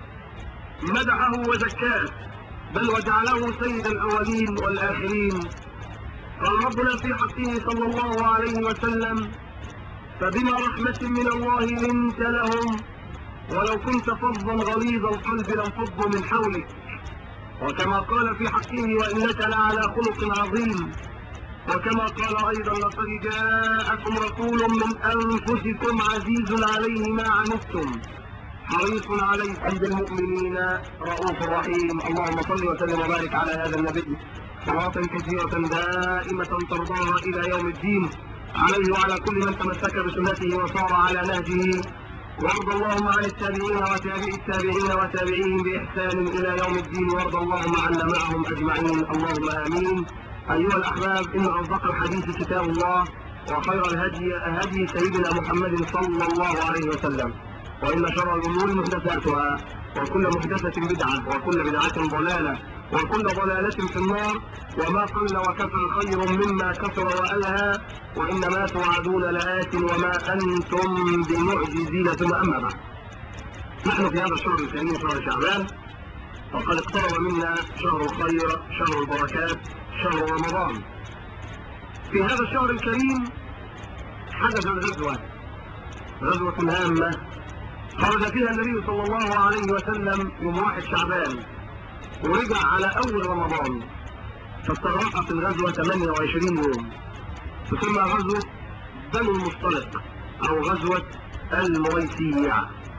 مدحه وزكاه بل وجعله سيد الأولين والآخرين قال ربنا في حقه صلى الله عليه وسلم فبما رحمة من الله لنت لهم ولو كنت فظا غليظ القلب لانفضوا من حولك وكما قال في حقه وإنك لعلى خلق عظيم وكما قال أيضا لقد جاءكم رسول من أنفسكم عزيز عليه ما عنتم حريص عليكم بالمؤمنين رؤوف رحيم اللهم صل وسلم وبارك على هذا النبي صلاة كثيرة دائمة ترضاها إلى يوم الدين عليه وعلى كل من تمسك بسنته وصار على نهجه وارض اللهم عن التابعين وتابعي التابعين وتابعيهم بإحسان إلى يوم الدين وارض اللهم عنا معهم أجمعين اللهم آمين أيها الأحباب إن أصدق الحديث كتاب الله وخير الهدي هدي سيدنا محمد صلى الله عليه وسلم وإن شر الأمور محدثاتها وكل محدثة بدعة وكل بدعة ضلالة وكل ضلالة في النار وما قل وكفى خير مما كثر وألهى وإنما توعدون لآت وما أنتم بمعجزين ثم أما بعد نحن في هذا الشهر الكريم شهر شعبان وقد اقترب منا شهر الخير شهر البركات شهر رمضان في هذا الشهر الكريم حدثت غزوة غزوة هامة خرج فيها النبي صلى الله عليه وسلم يوم واحد شعبان ورجع على أول رمضان فاستغرقت الغزوة 28 يوم تسمى غزوة بنو المصطلق أو غزوة المريسيع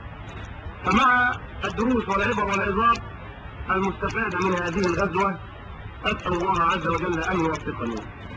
فمع الدروس والعبر والعظات المستفادة من هذه الغزوة أسأل الله عز وجل أن يوفقني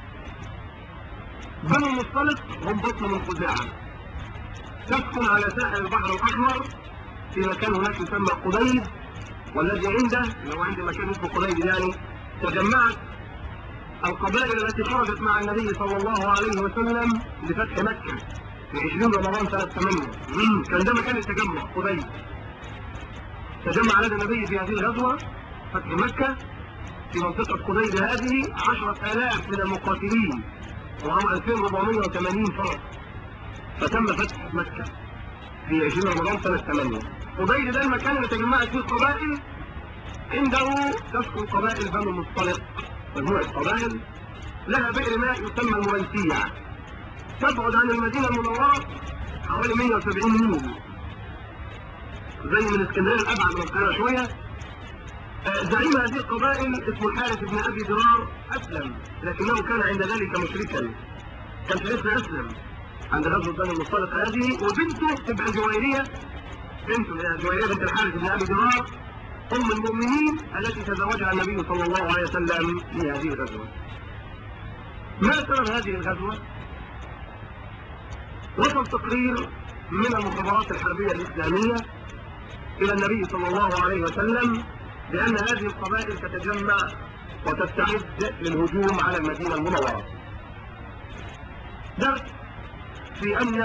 بنو المصطلق هم بطن من خزاعة تسكن على ساحل البحر الأحمر في مكان هناك يسمى قديد والذي عنده لو عند مكان اسمه قديد يعني تجمعت القبائل التي خرجت مع النبي صلى الله عليه وسلم لفتح مكة في 20 رمضان سنة 8 كان ده مكان التجمع قديد تجمع لدى النبي في هذه الغزوة فتح مكة في منطقة قديد هذه 10000 من المقاتلين وهم 2480 فرد فتم فتح مكة في 20 رمضان سنة 8 قبيل ده المكان اللي تجمعت فيه القبائل عنده تسكن قبائل بنو المصطلق مجموعة قبائل لها بئر ماء يسمى المريسيع تبعد عن المدينة المنورة حوالي 170 ميل زي من اسكندرية الأبعد من القاهرة شوية آه، زعيم هذه القبائل اسمه الحارث بن أبي درار أسلم لكنه كان عند ذلك مشركا كان لسه أسلم عند غزوة بني المصطلق هذه وبنته تبقى جويرية بنته اللي هي جويرية بنت الحارث بن أبي درار أم المؤمنين التي تزوجها النبي صلى الله عليه وسلم في هذه الغزوة ما سبب هذه الغزوة؟ وصل تقرير من المخابرات الحربية الإسلامية إلى النبي صلى الله عليه وسلم بأن هذه القبائل تتجمع وتستعد للهجوم على المدينة المنورة درس في أن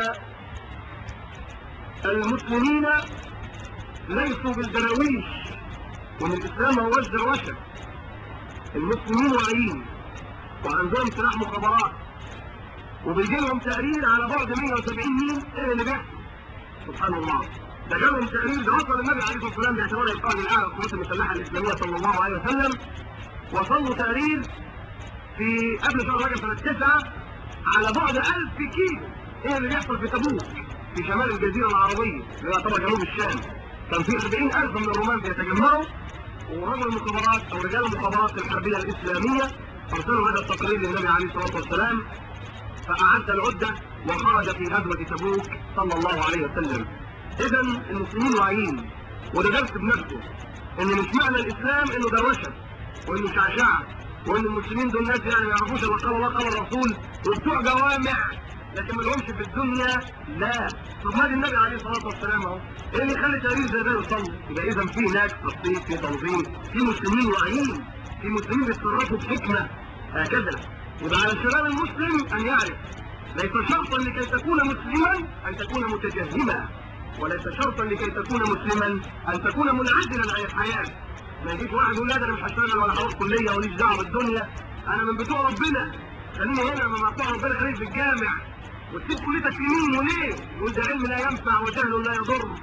المسلمين ليسوا بالدراويش وان الاسلام هو الدروشه المسلمين واعيين وعندهم سلاح مخابرات وبيجي لهم تقرير على بعد 170 ميل ايه اللي بيحصل سبحان الله ده جالهم تقرير ده وصل النبي عليه الصلاه والسلام باعتباره القائد الاعلى للقوات المسلحه الاسلاميه صلى الله عليه وسلم وصلوا تقرير في قبل شهر رجب سنة 9 على بعد 1000 كيلو ايه اللي بيحصل في تبوك في شمال الجزيرة العربية اللي يعتبر جنوب الشام كان في 40000 من الرومان بيتجمعوا ورجل المخابرات او رجال المخابرات الحربية الاسلامية ارسلوا هذا التقرير للنبي عليه الصلاة والسلام فأعد العدة وخرج في غزوة تبوك صلى الله عليه وسلم اذا المسلمين واعيين وده درس بنفسه ان مش معنى الاسلام انه دروشه وانه شعشعه وان المسلمين دول ناس يعني ما يعرفوش الا قال الله قال الرسول وبتوع جوامع لكن ما لهمش في الدنيا لا طب ما النبي عليه الصلاه والسلام اهو ايه اللي يخلي تاريخ زي ده يوصل يبقى اذا في هناك تخطيط في تنظيم في مسلمين واعيين في مسلمين بيتصرفوا بحكمه هكذا يبقى على الشباب المسلم ان يعرف ليس شرطا لكي تكون مسلما ان تكون متجهما وليس شرطا لكي تكون مسلما ان تكون منعزلا عن الحياه ما يجيش واحد يقول لا ده انا مش هشتغل ولا هروح كليه وليش دعوه بالدنيا انا من بتوع ربنا خليني هنا مع بتوع ربنا خليني في الجامع وتسيب كليتك يمين وليه؟ يقول ده علم لا ينفع وجهل لا يضر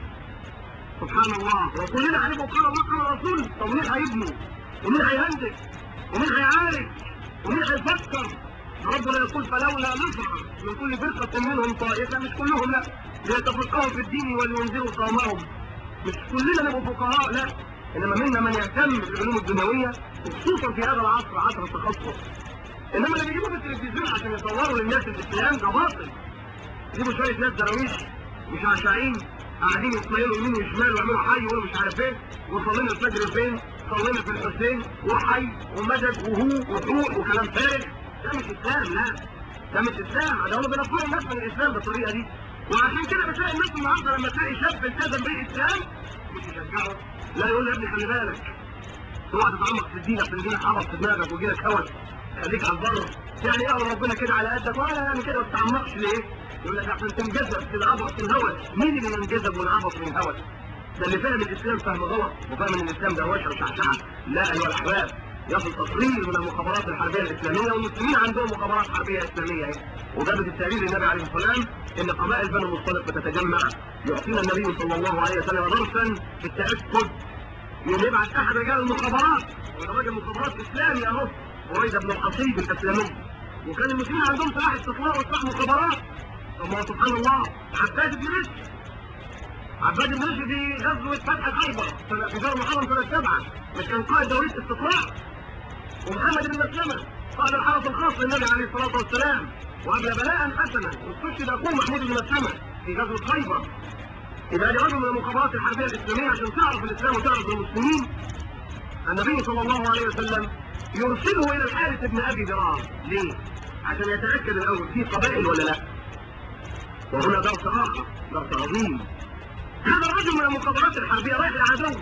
سبحان الله وكلنا هنبقى قال الله قال الرسول طب مين هيبني؟ ومين هيهندس؟ ومين هيعالج؟ ومين هيفكر؟ ربنا يقول فلولا نفر من كل فرقة منهم طائفة مش كلهم لا ليتفقهوا في الدين ولينذروا قومهم مش كلنا نبقوا فقهاء لا انما منا من يهتم بالعلوم الدنيوية وخصوصا في هذا العصر عصر التخصص انما اللي بيجيبوا في التلفزيون عشان يصوروا للناس الاسلام ده باطل يجيبوا شوية ناس دراويش مش عشاعين قاعدين يتميلوا يمين وشمال ويعملوا حي ويقولوا مش عارف ايه وصلينا الفجر فين صلينا في الحسين وحي ومدد وهو وحقوق وكلام فارغ ده مش اسلام لا ده مش اسلام ده هم بينفروا الناس من الاسلام بالطريقه دي وعشان كده بتلاقي الناس النهارده لما تلاقي شاب التزم بالاسلام مش يشجعه لا يقول له يا ابني خلي بالك اوعى تتعمق في الدين عشان الدين حبط في دماغك ويجيلك هوس خليك على البر يعني ايه ربنا كده على قدك ولا يعني كده ما تتعمقش ليه؟ يقول لك عشان تنجذب تنعبط في الهوس مين اللي ينجذب وينعبط من الهوس؟ ده اللي فاهم الاسلام فهم غلط وفاهم ان الاسلام ده وشع وشعشعه لا ايها الاحباب يصل تقرير من المخابرات الحربيه الاسلاميه والمسلمين عندهم مخابرات حربيه اسلاميه اهي وجابت التقرير للنبي عليه الصلاه والسلام ان قبائل بني المصطلق بتتجمع يعطينا النبي صلى الله عليه وسلم درسا في التاكد يوم يبعث احد رجال المخابرات وده راجل مخابرات اسلامي اهو بريده بن الحصيب الاسلامي وكان المسلمين عندهم سلاح استطلاع وسلاح مخابرات طب ما سبحان الله عباد بن رشد عباد بن رشد في غزوه فتح خيبر في دار محرم سنه سبعه مش كان قائد دوريه استطلاع ومحمد بن مسلمه قائد الحرس الخاص للنبي عليه الصلاه والسلام وابلى بلاء حسنا واستشهد اخوه محمود بن مسلمه في غزوه خيبر يبقى دي رجل من المخابرات الحربيه الاسلاميه عشان تعرف الاسلام وتعرف المسلمين النبي صلى الله عليه وسلم يرسله الى الحارث بن ابي درار ليه؟ عشان يتاكد الاول في قبائل ولا لا؟ وهنا درس اخر درس عظيم هذا الرجل من المخابرات الحربيه رايح العدو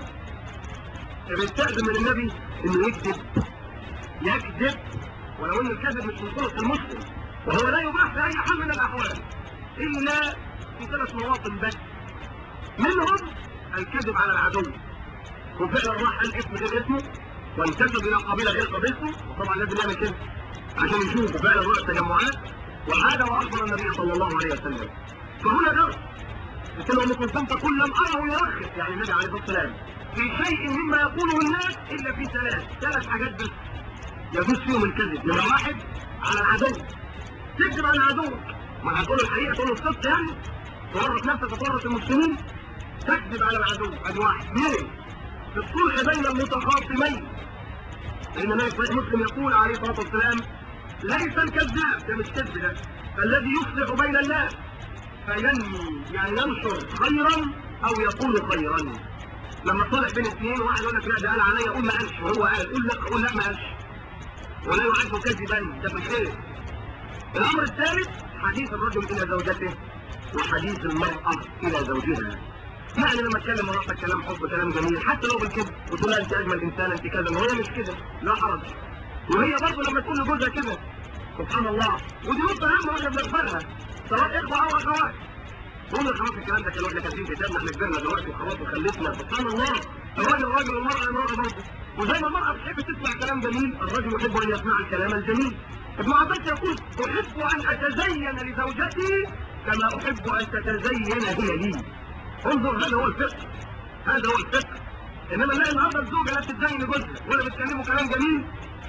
فبيستأذن من النبي انه يكذب يكذب ولو ان الكذب مش من خلق المسلم وهو لا يباح في اي حال من الاحوال الا في ثلاث مواطن بس منهم الكذب على العدو وفعلا راح قال اسم غير اسمه وانتسب الى قبيله غير قبيلته وطبعا لازم يعمل كده عشان يشوفوا فعلا رؤى التجمعات وعاد واخبر النبي صلى الله عليه وسلم فهنا درس قلت له ام كلثوم تقول لم اره يرخص يعني النبي عليه الصلاه والسلام في شيء مما يقوله الناس الا في ثلاث ثلاث حاجات بس يجوز فيهم الكذب نمره واحد على العدو تكذب على العدو ما هتقول الحقيقه تقول الصدق يعني تورط نفسك وتورط المسلمين تكذب على العدو ادي واحد اثنين في الصلح بين المتخاصمين لان النبي صحيح مسلم يقول عليه الصلاه والسلام ليس الكذاب ده مش كذب ده الذي يصلح بين الناس فينمي يعني ينشر خيرا او يقول خيرا لما تصالح بين اثنين واحد يقول لك لا ده قال عليا قول ما قالش وهو قال قول لا قول لا ما قالش ولا يعد كذبا ده في الخير الامر الثالث حديث الرجل الى زوجته وحديث المراه الى زوجها يعني لما اتكلم مراتك كلام حب كلام جميل حتى لو بالكذب وتقول لها انت اجمل انسان انت كذا وهي مش كده لا حرج وهي برضه لما تقول لجوزها كده سبحان الله ودي نقطه هامه واحنا بنغفلها سواء اخوه او اخوات قلنا خلاص الكلام ده كان واحنا كاتبين كتابنا احنا كبرنا دلوقتي وخلاص وخلفنا سبحان الله الراجل راجل والمراه امراه برضه وزي ما المراه بتحب تسمع كلام جميل الرجل يحب ان يسمع الكلام الجميل ابن عباس يقول احب ان اتزين لزوجتي كما احب ان تتزين هي لي انظر هذا هو الفقه هذا هو الفقه انما نلاقي النهارده الزوجه لا بتتزين لجوزها ولا بتكلمه كلام جميل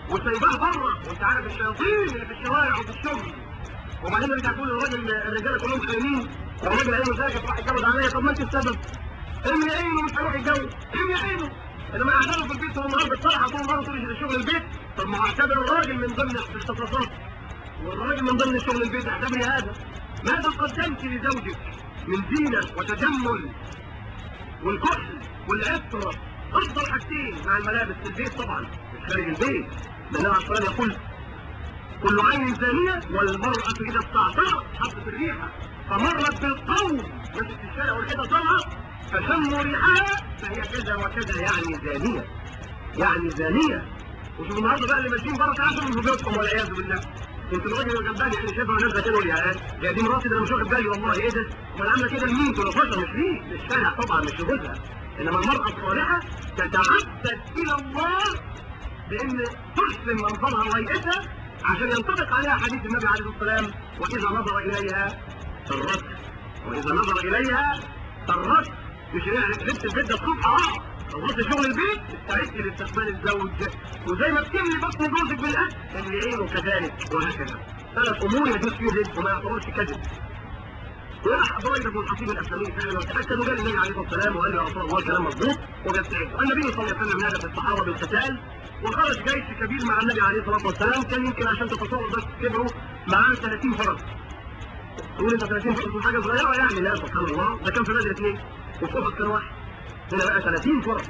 وسايباه بره وانت عارف الشياطين اللي في الشوارع وفي الشغل وبعدين رجع تقول للراجل الرجاله كلهم خاينين والراجل قال له ازيك تروح تتجوز عليا طب ما انت السبب ام عينه مش هيروح يتجوز ام عينه انما قاعد في البيت طول النهار بتصرح طول النهار طول شغل البيت طب ما هو اعتبر الراجل من ضمن الاختصاصات والراجل من ضمن شغل البيت اعتبري هذا ماذا قدمت لزوجك من زينه وتجمل والكحل والعطر افضل حاجتين مع الملابس في البيت طبعا مش خارج البيت لان عليه الصلاه يقول كل عين زانيه والمراه اذا استعطرت حطت الريحه فمرت بالقوم مشت في الشارع والحيطه طالعه فشموا ريحها فهي كذا وكذا يعني زانيه يعني زانيه وشوف النهارده بقى اللي ماشيين بره تعالوا من بيوتكم والعياذ بالله كنت الراجل اللي جنباني يعني شايفها نازله كده يا عيال يا دي مراتي ده انا مش واخد بالي والله ايه ده؟ امال عامله كده لمين؟ كل فتره مش ليه؟ للشارع طبعا مش لجوزها انما المراه الصالحه تتعبد الى الله بان تحسن منظرها وهيئتها عشان ينطبق عليها حديث النبي عليه الصلاه والسلام واذا نظر اليها سرت واذا نظر اليها سرت مش يعني لبس البيت ده الصبح اه خلصت شغل البيت استعدت لاستقبال الزوج وزي ما بتملي بطن جوزك بالاكل تملي عينه كذلك وهكذا ثلاث امور يجوز فيه الرزق وما يعتبرش كذب وراح ضرير بن الحصيب الاسلامي فعلا وتاكد وقال النبي عليه الصلاه والسلام وقال يا رسول الله كلام مظبوط وبيستعد النبي صلى الله عليه وسلم نادى الصحابه بالقتال وخرج جيش كبير مع النبي عليه الصلاه والسلام كان يمكن عشان تتصور بس كبروا معاه 30 فرس تقول انت 30 فرس حاجه صغيره يعني لا سبحان الله ده كان في بدر اثنين وفي احد كان واحد هنا بقى 30 فرس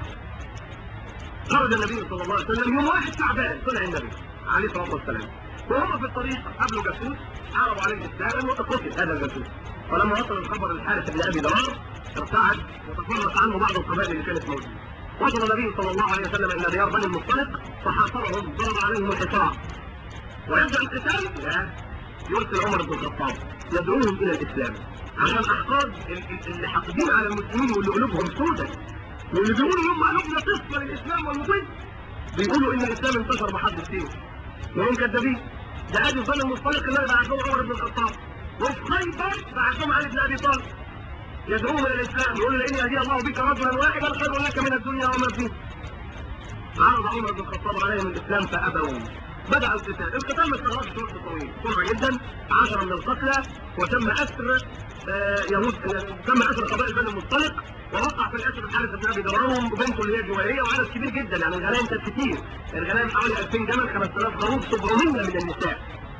خرج النبي صلى الله عليه وسلم يوم واحد شعبان طلع النبي عليه الصلاه والسلام وهو في الطريق قابله جاسوس عرض عليه السلام وقتل هذا الجاسوس ولما وصل الخبر للحارث بن ابي درار ارتعد وتفرق عنه بعض القبائل اللي كانت موجوده وصل النبي صلى الله عليه وسلم الى ديار بني المصطلق فحاصرهم ضرب عليهم الحصار ويبدا القتال لا يرسل عمر بن الخطاب يدعوهم الى الاسلام عشان احقاد اللي حاقدين على المسلمين واللي قلوبهم سودة واللي بيقولوا يوم قلوبنا تصفى للاسلام والمطيع بيقولوا ان الاسلام انتشر بحد السيف وهم كذابين ده ادي ظل المصطلق اللي بعت لهم عمر بن الخطاب وفي خيبر بعت لهم علي بن ابي طالب يدعوهم الى الاسلام يقول لان يهدي الله بك رجلا واحدا خير لك من الدنيا وما فيها عرض عمر بن الخطاب عليهم الاسلام فابوا بدأ القتال، القتال ما استغرقش وقت طويل، بسرعة جدا، عشرة من القتلى وتم أسر آه يهود تم أسر قبائل بني المصطلق ووقع في الأسر الحارث بن أبي درهم وبنته اللي هي جويرية وعدد كبير جدا يعني الغنائم كانت كتير، الغنائم حوالي 2000 جمل 5000 خروف 700 من النساء.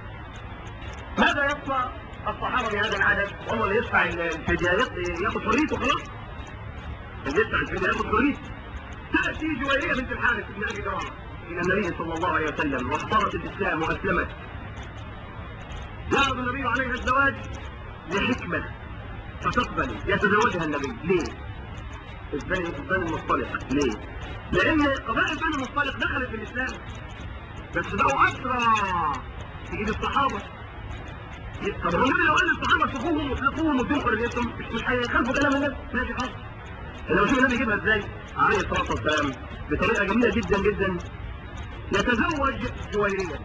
ماذا يصنع الصحابة بهذا العدد؟ هم اللي يدفع الفدية ياخد حريته خلاص؟ اللي يدفع الفدية ياخد حريته. تأتي جويرية بنت الحارث بن أبي درهم الى النبي صلى الله عليه وسلم واختارت الاسلام واسلمت يعرض النبي عليها الزواج لحكمه فتقبل يتزوجها النبي ليه؟ بني بني المصطلق ليه؟ لان قبائل بني المصطلق دخلت في الاسلام بس بقوا اسرى في ايد الصحابه طب هو النبي لو قال للصحابه شوفوهم واطلقوهم وادوهم حريتهم مش هيخالفوا كلام النبي ماشي خلاص انما شوف النبي يجيبها ازاي؟ عليه الصلاه والسلام بطريقه جميله جدا جدا يتزوج جويرية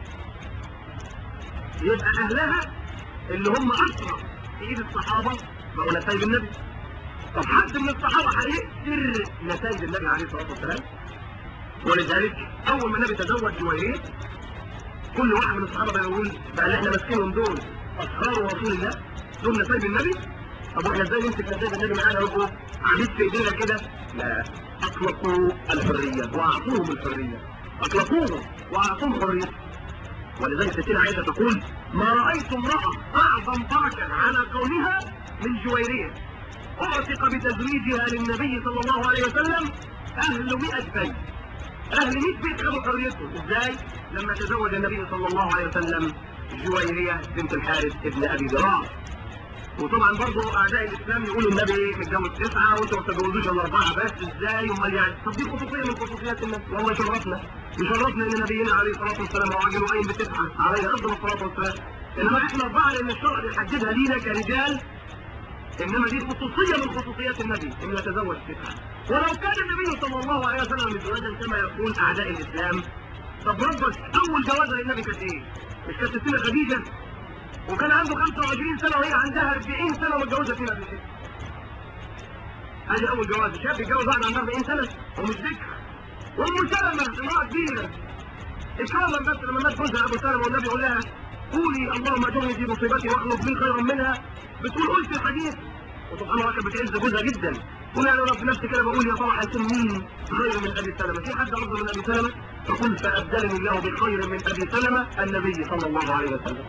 يبقى اهلها اللي هم اسرى في ايد الصحابه بقوا نتائج النبي طب حد من الصحابه هيقدر نتائج النبي عليه الصلاه والسلام ولذلك اول ما النبي تزوج جويرية كل واحد من الصحابه بيقول بقى اللي احنا ماسكينهم دول اصهار رسول الله دول نتائج النبي طب واحنا ازاي نمسك نتائج النبي معانا يبقوا عبيد في ايدينا كده لا اطلقوا الحريه واعطوهم الحريه اطلقوهم واعطوهم حريه ولذلك ستنا عائشه تقول ما رايت امراه اعظم بركه على كونها من جويريه اعتق بتزويجها للنبي صلى الله عليه وسلم اهل 100 بيت اهل 100 بيت خدوا حريتهم ازاي لما تزوج النبي صلى الله عليه وسلم جويريه بنت الحارث ابن ابي ذراع وطبعا برضه اعداء الاسلام يقولوا النبي متجوز تسعه وانتوا ما بتتجوزوش الا اربعه بس ازاي امال يعني طب دي خصوصيه من خصوصيات النبي والله يشرفنا يشرفنا ان نبينا عليه الصلاه والسلام هو راجل قايم بتسعه عليه افضل الصلاه والسلام انما احنا اربعه لان الشرع بيحددها لينا كرجال انما دي خصوصيه من خصوصيات النبي انه يتزوج تسعه ولو كان النبي صلى الله عليه وسلم متزوجا كما يقول اعداء الاسلام طب ربك اول جوازه للنبي كانت ايه؟ مش كانت السنه خديجه وكان عنده 25 سنة وهي عندها 40 سنة ومتجوزة فينا قبل كده. ادي أول جواز، شاب يتجوز واحد عندها 40 سنة ومش ذكر. وأم سلمة امرأة كبيرة اتكلم بس لما مات جوزها ابو سلمه والنبي يقول لها قولي اللهم اجرني في مصيبتي واخلف لي خيرا منها بتقول قلت الحديث وسبحان الله كانت بتعز جوزها جدا قول انا في نفسي كده بقول يا ترى هيكون مين خير من ابي سلمه في حد افضل من ابي سلمه فقل فابدلني الله بخير من ابي سلمه النبي صلى الله عليه وسلم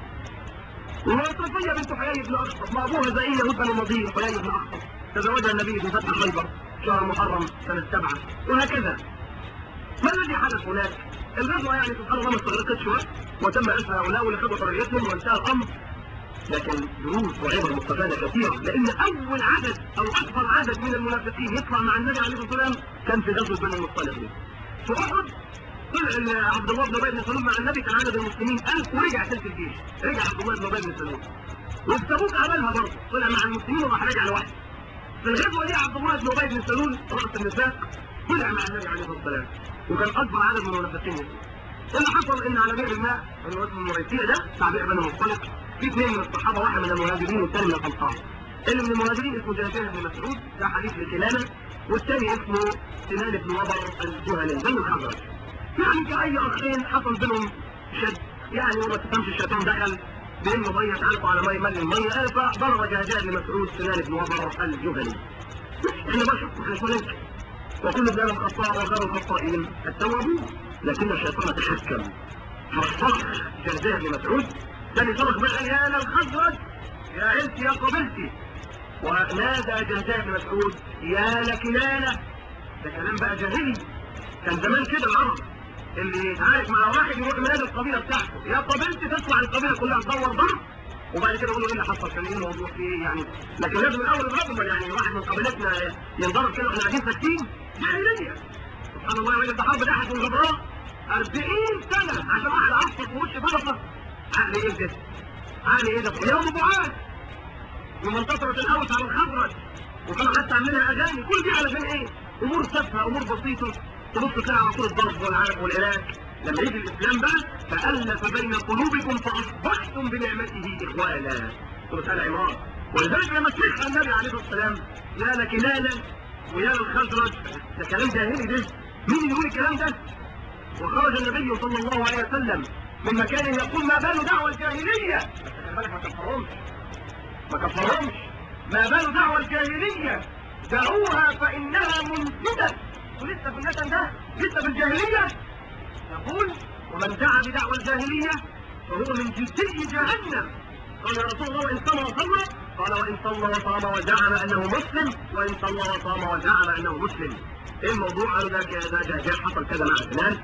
وصفية بنت حيي بن أخطب ما أبوها زعيم يهود بن النضير حيي بن أخطب تزوجها النبي في فتح خيبر شهر محرم سنة سبعة وهكذا ما الذي حدث هناك؟ الغزوة يعني سبحان الله ما استغرقتش وقت وتم أسر هؤلاء واللي خدوا حريتهم وانتهى الأمر لكن دروس وعبر مستفادة كثيرة لأن أول عدد أو أكبر عدد من المنافقين يطلع مع النبي عليه الصلاة والسلام كان في غزوة بني المصطلق في أحد طلع عبد الله بن ابي بن سلول مع النبي كان عدد المسلمين 1000 ورجع ثلث الجيش رجع عبد الله بن ابي بن سلول وفي تبوك عملها برضه طلع مع المسلمين وراح رجع لوحده في الغزوه دي عبد الله بن ابي بن سلول راس النفاق طلع مع النبي عليه الصلاه والسلام وكان اكبر عدد من المنافقين اللي حصل ان على بئر الماء اللي هو اسمه المريسيه ده بتاع بئر بني المصطلق في اثنين من الصحابه واحد من المهاجرين والثاني من الانصار اللي من المهاجرين اسمه جابر بن مسعود ده حديث لكنانه والثاني اسمه سنان بن وبر الجهني من الخزرج يعني كأي أخين حصل بينهم شد يعني وما تفهمش الشيطان دخل بينه مية تعرفوا على مية ملي المية فضرب جهجاه بن مسعود سنان بن وبر الجهني احنا بشر احنا ملائكة وكل ابن ادم خطاء وخير الخطائين التوابون لكن الشيطان تحكم فصرخ جهجاه بن مسعود ثاني صرخ بقى يا للخزرج يا عيلتي يا قبيلتي ونادى جهجاه بن مسعود يا لكنانة ده كلام بقى جاهلي كان زمان كده العرب اللي يتعارك مع واحد يروح ينادي القبيله بتاعته يا قبيلتي تطلع القبيله كلها تدور ضرب وبعد كده يقول له ايه اللي حصل كان ايه الموضوع في ايه يعني لكن لازم الاول يضربهم يعني واحد من قبيلتنا ينضرب كده واحنا قاعدين ساكتين جاهليه سبحان الله يقول ده حرب ده احد من الغبراء 40 سنه عشان واحد عصر في وش فرصه عقل ايه ده؟ عقل ايه ده؟ يوم بعاد لما انتصرت الاوس على الخزرج وكانوا حتى عاملينها اغاني كل دي علشان ايه؟ امور تافهه امور بسيطه تبص كده على طول الضرب والعرق والعراك لما يجي الاسلام بقى فالف بين قلوبكم فاصبحتم بنعمته اخوانا سوره ال عمران ولذلك لما سمعها النبي عليه الصلاه والسلام يا لكنانا ويا للخزرج ده كلام جاهلي ده مين اللي يقول الكلام ده؟ وخرج النبي صلى الله عليه وسلم من مكان يقول ما بال دعوى الجاهليه بس خلي بالك ما كفرهمش ما كفرهمش ما بال دعوى الجاهليه دعوها فانها منفده ولسه في النتن ده لسه في الجاهلية يقول ومن دعا بدعوى الجاهلية فهو من جزي جهنم قال يا رسول الله وإن صلى وصلى قال وإن صلى وصام وزعم أنه مسلم وإن صلى وصام وزعم أنه مسلم ايه الموضوع قالوا ده ده جهجاه حصل كذا مع سنان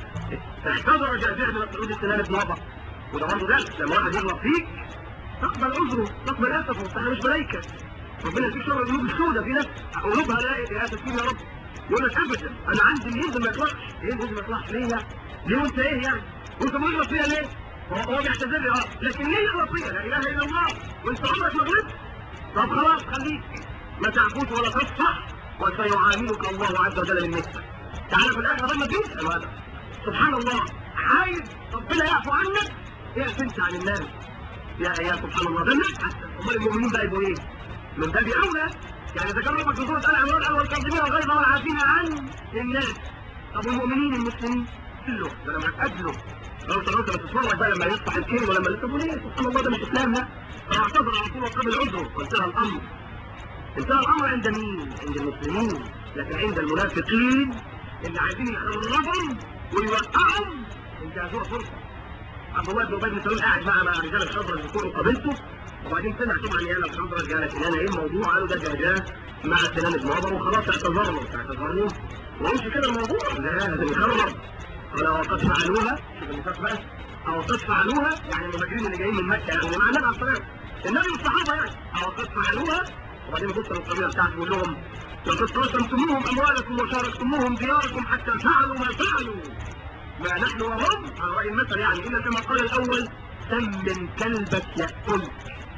احتضر جهجاه بن مسعود سنان بن وضع وده برضه ده لما واحد يغلط فيك تقبل عذره تقبل اسفه احنا مش ملايكه ربنا يديك شر القلوب السوداء في ناس قلوبها لا يا تسليم يا رب يقول لك ابدا انا عندي اليد ما يطلعش ايه اليد ما يطلعش ليه يعني ليه وانت ايه يعني وانت بتغلط فيها ليه هو هو بيعتذر لي اه لكن ليه يغلط فيها لا اله الا الله وانت عمرك ما غلطت طب خلاص خليك ما تعفوش ولا تصفح وسيعاملك الله عز وجل بالنسبه تعالى في الاخر لما تنسى هذا سبحان الله عايز ربنا يعفو عنك اعف انت عن الناس يا يا سبحان الله ده الناس حتى امال المؤمنين بقى يبقوا ايه من باب اولى يعني اذا كان ربك في سوره ال عمران قال والكاظمين الغيظ والعافين عن الناس طب والمؤمنين المسلمين كله ده انا مأكد له لو انت انت بتتفرج بقى لما يفتح الكلمه ولما طب وليه سبحان الله ده مش اسلام لا فاعتذر على طول وقبل عذره وانتهى الامر انتهى الامر عند مين؟ عند المسلمين لكن عند المنافقين اللي عايزين يخربهم ويوقعهم انتهزوها فرصه عبد الله بن ابي بن سلول قاعد مع مع رجال الخضر بتوعه قابلته وبعدين سمع طبعا يا الخضر قال لك انا ايه الموضوع قالوا ده جهجاه مع سنان بن عمر وخلاص اعتذر له اعتذر له ويمشي كده الموضوع لا لازم يخرب قال وقد فعلوها شوف النفاق بقى او قد فعلوها يعني المهاجرين اللي جايين من مكه يعني مع النبي عليه الصلاه والسلام النبي والصحابه يعني او قد فعلوها وبعدين يبص للقبيله بتاعته يقول لهم لقد قسمتموهم اموالكم وشاركتموهم دياركم حتى فعلوا ما فعلوا ما نحن وهم على رأي المثل يعني إلا كما قال الأول سمن كلبك يأكلك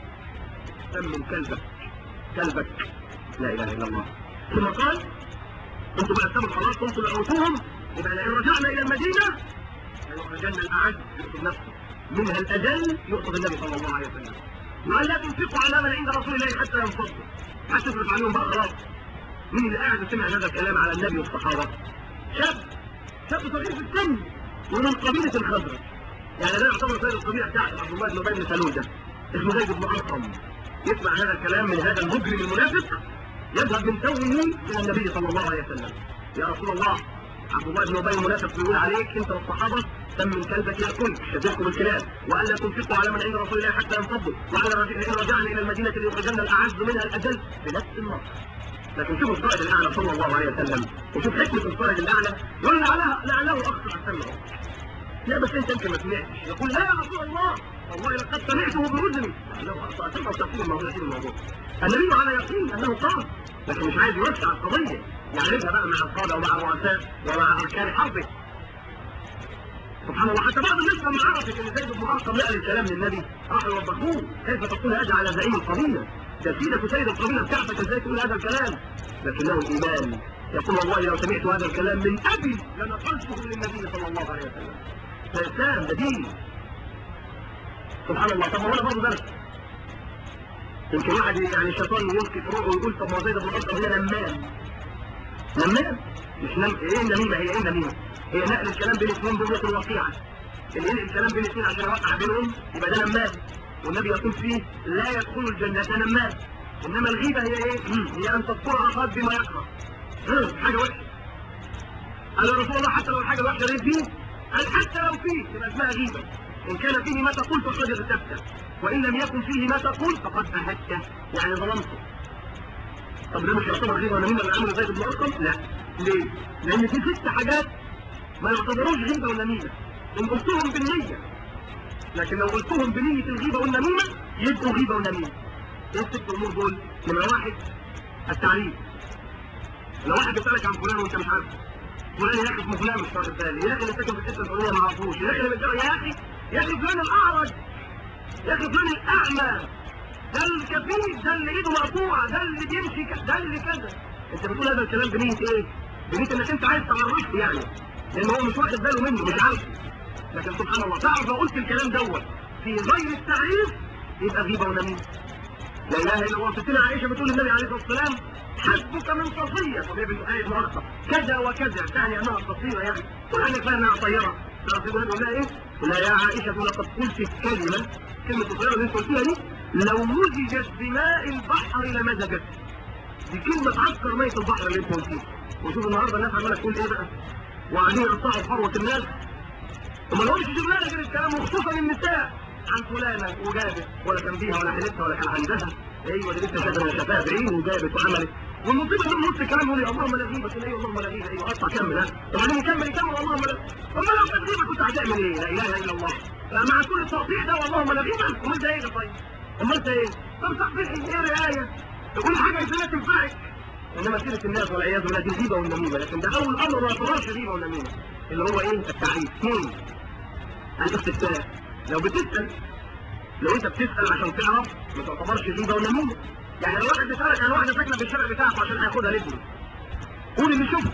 سمن كلبك كلبك لا إله إلا الله ثم قال انتم بقى السبب خلاص انتم لقوتوهم يبقى لئن رجعنا إلى المدينة لنخرجن الأعز يقصد نفسه منها الأجل يقصد النبي صلى الله عليه وسلم وأن لا تنفقوا على من عند رسول الله حتى ينفضوا حتى تصرف عليهم بقى خلاص مين اللي قاعد وسمع هذا الكلام على النبي والصحابة؟ شاب شاب صغير في السن ومن قبيلة الخزرج يعني ده يعتبر سيد القبيلة بتاعته عبد الله بن ابي بن سلول ده اسمه زيد بن ارقم يسمع هذا الكلام من هذا المجرم المنافق يذهب من توه الى النبي صلى الله عليه وسلم يا رسول الله عبد الله بن ابي المنافق بيقول عليك انت والصحابه سم من كلبك ياكل شبهكم الكلاب والا تنفقوا على من عند رسول الله حتى ينفضوا وعلى رجع- ان رجعنا الى المدينه ليخرجن الاعز منها الاجل بنفس النص لكن شوف القائد الاعلى صلى الله عليه وسلم وشوف حكمه القائد الاعلى يقول لعله لعله اخطا سمعه لا بس انت يمكن ما سمعتش يقول لا يا رسول الله والله لقد سمعته باذني لعله اخطا سمعه وتفصيل الموضوع في الموضوع النبي على يقين انه قال لكن مش عايز يوسع القضيه يعرفها بقى مع القاده ومع الرؤساء ومع اركان حربه سبحان الله حتى بعض الناس لما عرفت ان زيد بن ارقم نقل الكلام للنبي راحوا يوبخوه كيف تقول هذا على زعيم القبيله؟ ده سيدك سيد القبيله بتاعتك ازاي تقول هذا الكلام؟ لكنه الايمان يقول والله لو سمعت هذا الكلام من ابي لنقلته للنبي صلى الله عليه وسلم. ده اسلام ده دين. سبحان الله طب هو انا برضه درس يمكن واحد يعني الشيطان يلقي في روحه ويقول طب ما هو زيد بن ارقم هي نمام نمام مش نم ايه النميمه هي ايه النميمه؟ هي نقل الكلام بين اثنين دول الوقيعه اللي ينقل الكلام بين اثنين عشان يوقع بينهم يبقى ده نمام والنبي يقول فيه لا يدخل الجنه نمام انما الغيبه هي ايه؟ هي ان تذكر اخاك بما يكره مم، حاجه وحشه قال يا رسول الله حتى لو الحاجه الوحشه دي فيه قال حتى لو فيه يبقى اسمها غيبه ان كان فيه ما تقول فقد اغتبته وان لم يكن فيه ما تقول فقد اهدته يعني ظلمته طب ده مش يعتبر غيبه ولا مين اللي عمله زيد بن ارقم؟ لا ليه؟ لان في ست حاجات ما يعتبروش غيبه ولا نميمه ان قلتهم بالنيه لكن لو قلتهم بنيه الغيبه والنميمه يبقوا غيبه ونميمه ايه الست امور دول؟ نمره واحد التعريف لو واحد بيسالك عن فلان وانت مش عارفه فلان يا اخي اسمه فلان مش واخد بالي يا اخي اللي ساكن في الحته الفلانيه ما اعرفوش يا اخي اللي بيتجوز يا اخي يا اخي فلان الاعرج يا اخي فلان الاعمى ده الكفيف ده اللي ايده مقطوعه ده اللي بيمشي ك- ده اللي كذا انت بتقول هذا الكلام بنيه ايه؟ بنيه انك انت عايز تعرفه يعني لان هو مش واخد باله منه مش عارفه لكن سبحان الله تعرف لو قلت الكلام دوت في غير التعريف يبقى غيبه ونميمه لا اله الا الله ستنا عائشه بتقول للنبي عليه الصلاه والسلام حسبك من صفيه وهي بنت حي بن اخطر كذا وكذا تعني انها قصيره يعني وعنك فيها انها طيره تعرف يقول لها ايه؟ يقول لها يا عائشه لقد قلت كلمه كلمه الطيره اللي انت قلتيها دي لو مزجت بماء البحر لمزجت دي كلمه تعكر ميه البحر اللي انت قلتيها وشوف النهارده الناس عماله تقول ايه بقى؟ وقاعدين يقطعوا ثروه الناس وما لهمش شغلانه غير الكلام وخصوصا النساء عن فلانه وجابت ولا كان بيها ولا حلتها ولا كان عندها ايوه دي لسه شافها شافها بعين وجابت وعملت والمصيبه ان نص الكلام يقول لي اللهم لا غيبه ايوه اللهم لا غيبه ايوه قطع كمل ها وبعدين يكمل يكمل اللهم لا اما لو كانت غيبه كنت هتعمل ايه؟ لا اله الا الله مع كل التقطيع ده واللهم لا غيبه امال ده ايه ده طيب؟ امال ده ايه؟ طب تقطيع ايه رعايه؟ تقول حاجه لا تنفعك انما سيره الناس والعياذ بالله دي الغيبه والنميمه لكن ده اول امر ما يعتبرش غيبه والنميمه اللي هو ايه؟ التعريف اثنين الاستفتاء لو بتسال لو انت بتسال عشان تعرف ما تعتبرش غيبه ونميمه يعني لو واحد بيسالك عن واحده ساكنه في الشارع بتاعته عشان هياخدها لابنه قول اللي شفته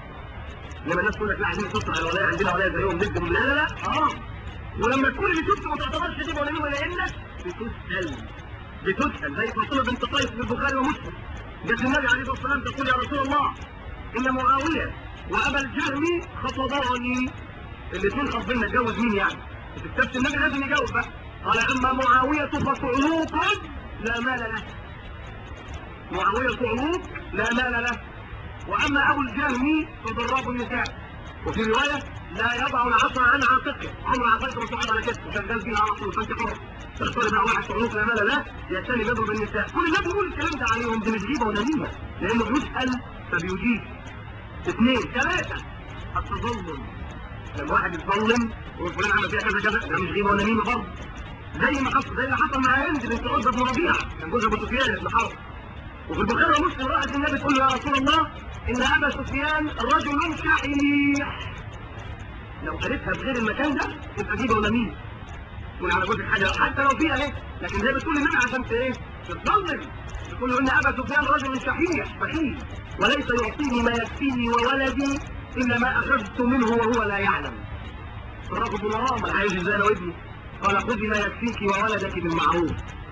لما الناس تقول لك لا عايزين نتصل على الولايه عندنا ولايه زيهم ندهم لا لا لا اه ولما تقول اللي شفته ما تعتبرش غيبه ونميمه لانك بتسال بتسال زي فاطمه بنت قيس في البخاري ومسلم جت النبي عليه الصلاه والسلام تقول يا رسول الله ان معاويه وابا الجهم خطباني الاثنين خاطبين اتجوز مين يعني؟ استفتى النبي لازم يجاوب بقى قال اما معاويه فصعلوق لا مال له معاويه صعلوق لا مال له واما ابو الجهم فضراب النساء وفي روايه لا يضع العصا عن عاتقه عمر عصايته مفتوحه على كتفه شغال بيها على طول فانت حر تختار بقى واحد صعلوق لا مال له يأتني بيضرب النساء كل الناس بيقول الكلام ده عليهم دي مش غيبه ونميمه لانه بيسال فبيجيب اثنين ثلاثه التظلم لما واحد يتظلم وفلان عمل فيها كذا كذا ده مش غيبه ولا نميمه برضه زي ما حصل زي اللي حصل مع هند بنت عتبه بن ربيعه كان جوز ابو سفيان بن حرب وفي البخاري ومسلم راحت النبي تقول له يا رسول الله ان ابا سفيان رجل شحيح لو قالتها في غير المكان ده تبقى غيبه ولا نميمه تقول على جوزك حاجه حتى لو فيها ايه لكن زي بتقول للنبي عشان ت- ايه تتظلم تقول له ان ابا سفيان رجل شحيح بخيل وليس يعطيني ما يكفيني وولدي الا ما اخذت منه وهو لا يعلم الرجل بن مرام انا عايز ازاي انا وابني قال خذي ما يكفيك وولدك بالمعروف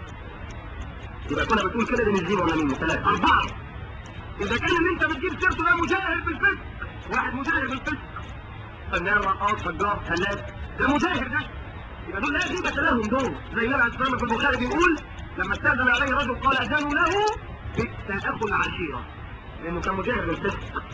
يبقى كنا بتقول كده دي مش غيبه ولا منه ثلاثه اربعه اذا كان اللي انت بتجيب سيرته ده مجاهر بالفسق واحد مجاهر بالفسق فنان رقاص فجار فنان ده مجاهد ده يبقى دول لا غيبة لهم دول زي النبي عليه الصلاة والسلام في البخاري بيقول لما استأذن عليه رجل قال أذنوا له بئس أخو العشيرة لأنه كان مجاهد بالفسق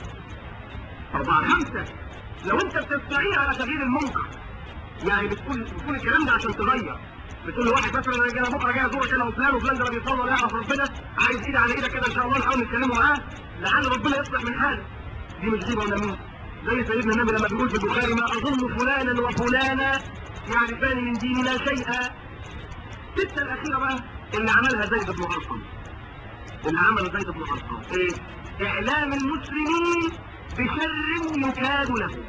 أربعة خمسة لو أنت بتستعين على تغيير المنكر يعني بتقول بتقول الكلام ده عشان تغير بتقول لواحد مثلا انا جاي بكره جاي ازورك انا وفلان وفلان ده بيصلي ولا يعرف ربنا عايز ايدي على ايدك كده ان شاء الله نحاول نتكلموا معاه لعل ربنا يصلح من حاله دي مش غيبه ولا مين زي سيدنا النبي لما بيقول في البخاري ما اظن فلانا وفلانا يعرفان من ديننا شيئا الستة الأخيرة بقى اللي عملها زيد بن أرقم اللي عمله زيد بن أرقم إيه؟ إعلام المسلمين بشر يكاد له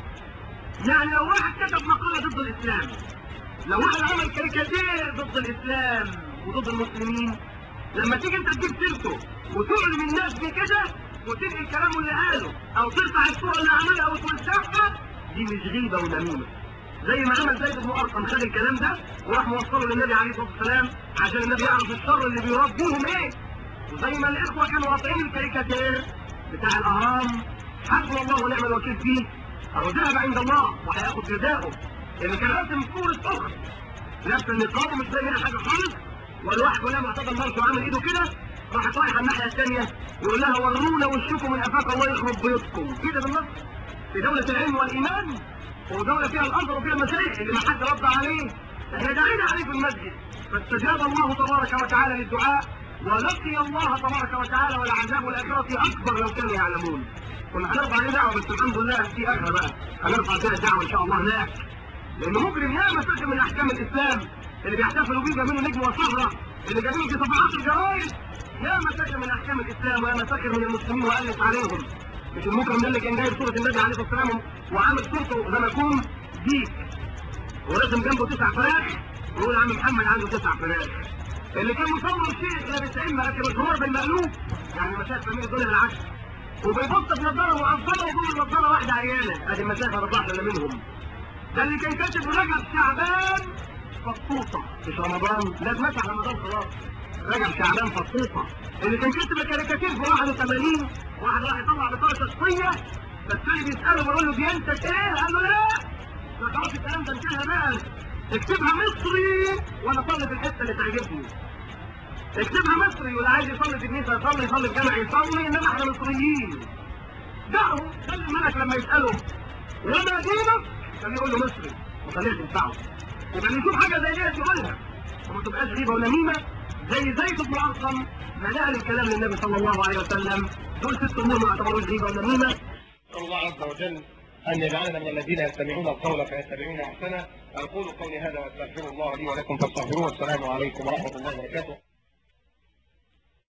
يعني لو واحد كتب مقالة ضد الإسلام لو واحد عمل كاريكاتير ضد الإسلام وضد المسلمين لما تيجي أنت تجيب سيرته وتعلم الناس بكده وتنقل كلامه اللي قاله أو ترفع الصورة اللي عملها وتوزعها دي مش غيبة ونميمة زي ما عمل زيد بن ارقم خد الكلام ده وراح موصله للنبي عليه الصلاه والسلام عشان النبي يعرف الشر اللي بيراد بيهم ايه وزي ما الاخوه كانوا قاطعين الكاريكاتير بتاع الاهرام حسبنا الله ونعم الوكيل فيه اهو ذهب عند الله وهياخد جزاؤه اللي كان راسم صوره اخت لابسه النقاب ومش باين منها حاجه خالص والواحد ولا معتقد نفسه عامل ايده كده راح رايح على الناحيه الثانيه يقول لها ورونا وشكم من افاق الله يخرب بيوتكم كده بالنص في دوله العلم والايمان ودولة فيها الأرض وفيها المشايخ اللي ما حد رد عليه احنا دعينا عليه في المسجد فاستجاب الله تبارك وتعالى للدعاء ولقي الله تبارك وتعالى والعذاب الآخرة أكبر لو كانوا يعلمون كنا هنرفع عليه دعوة بس الحمد لله في آخرة بقى هنرفع فيها الدعوة إن شاء الله هناك لأنه مجرم يا مساكن من أحكام الإسلام اللي بيحتفلوا بيه جايبينه نجم وصهرة اللي جايبينه في صفحات الجرايد يا مساكن من أحكام الإسلام ويا مساكن من المسلمين وألف عليهم مش المكرم ده اللي كان جايب صورة النبي عليه الصلاة والسلام وعامل صورته زي ما يكون ديك ولازم جنبه تسع فراخ ويقول يا عم محمد عنده تسع فراخ اللي كان مصور شيخ لابس عمة لكن مشهور بالمألوف يعني مشايخ فاهمين الدنيا العكس وبيبص في نظارة معظمة وجوه النظارة واحدة عيانة ادي المشايخ ما تطلعش الا منهم ده اللي كان كاتب رجب شعبان فطوطة مش رمضان لا اتمسح رمضان خلاص رجب شعبان فطوطة اللي كان كاتب الكاريكاتير في 81 واحد راح يطلع بطاقة شخصية فالتاني بيسأله بيقول له ديانتك ايه؟ قال له لا ده خلاص الكلام ده انتهى بقى اكتبها مصري وانا اصلي في الحته اللي تعجبني اكتبها مصري واللي عايز يصلي في الكنيسه يصلي يصلي في جامع يصلي انما احنا مصريين دعوا خلي الملك لما يساله وما دينك كان يقول له مصري وخليها تنفعه يبقى اللي يشوف حاجه زي ديت يقولها وما تبقاش غيبه ونميمه زي زيد بن ارقم ما نقل الكلام للنبي صلى الله عليه وسلم دول ست امور ما يعتبروش غيبه ونميمه نسأل الله عز وجل أن يجعلنا من الذين يستمعون القول فيتبعون أحسنه أقول قولي هذا وأستغفر الله لي ولكم فاستغفروه والسلام عليكم ورحمة الله وبركاته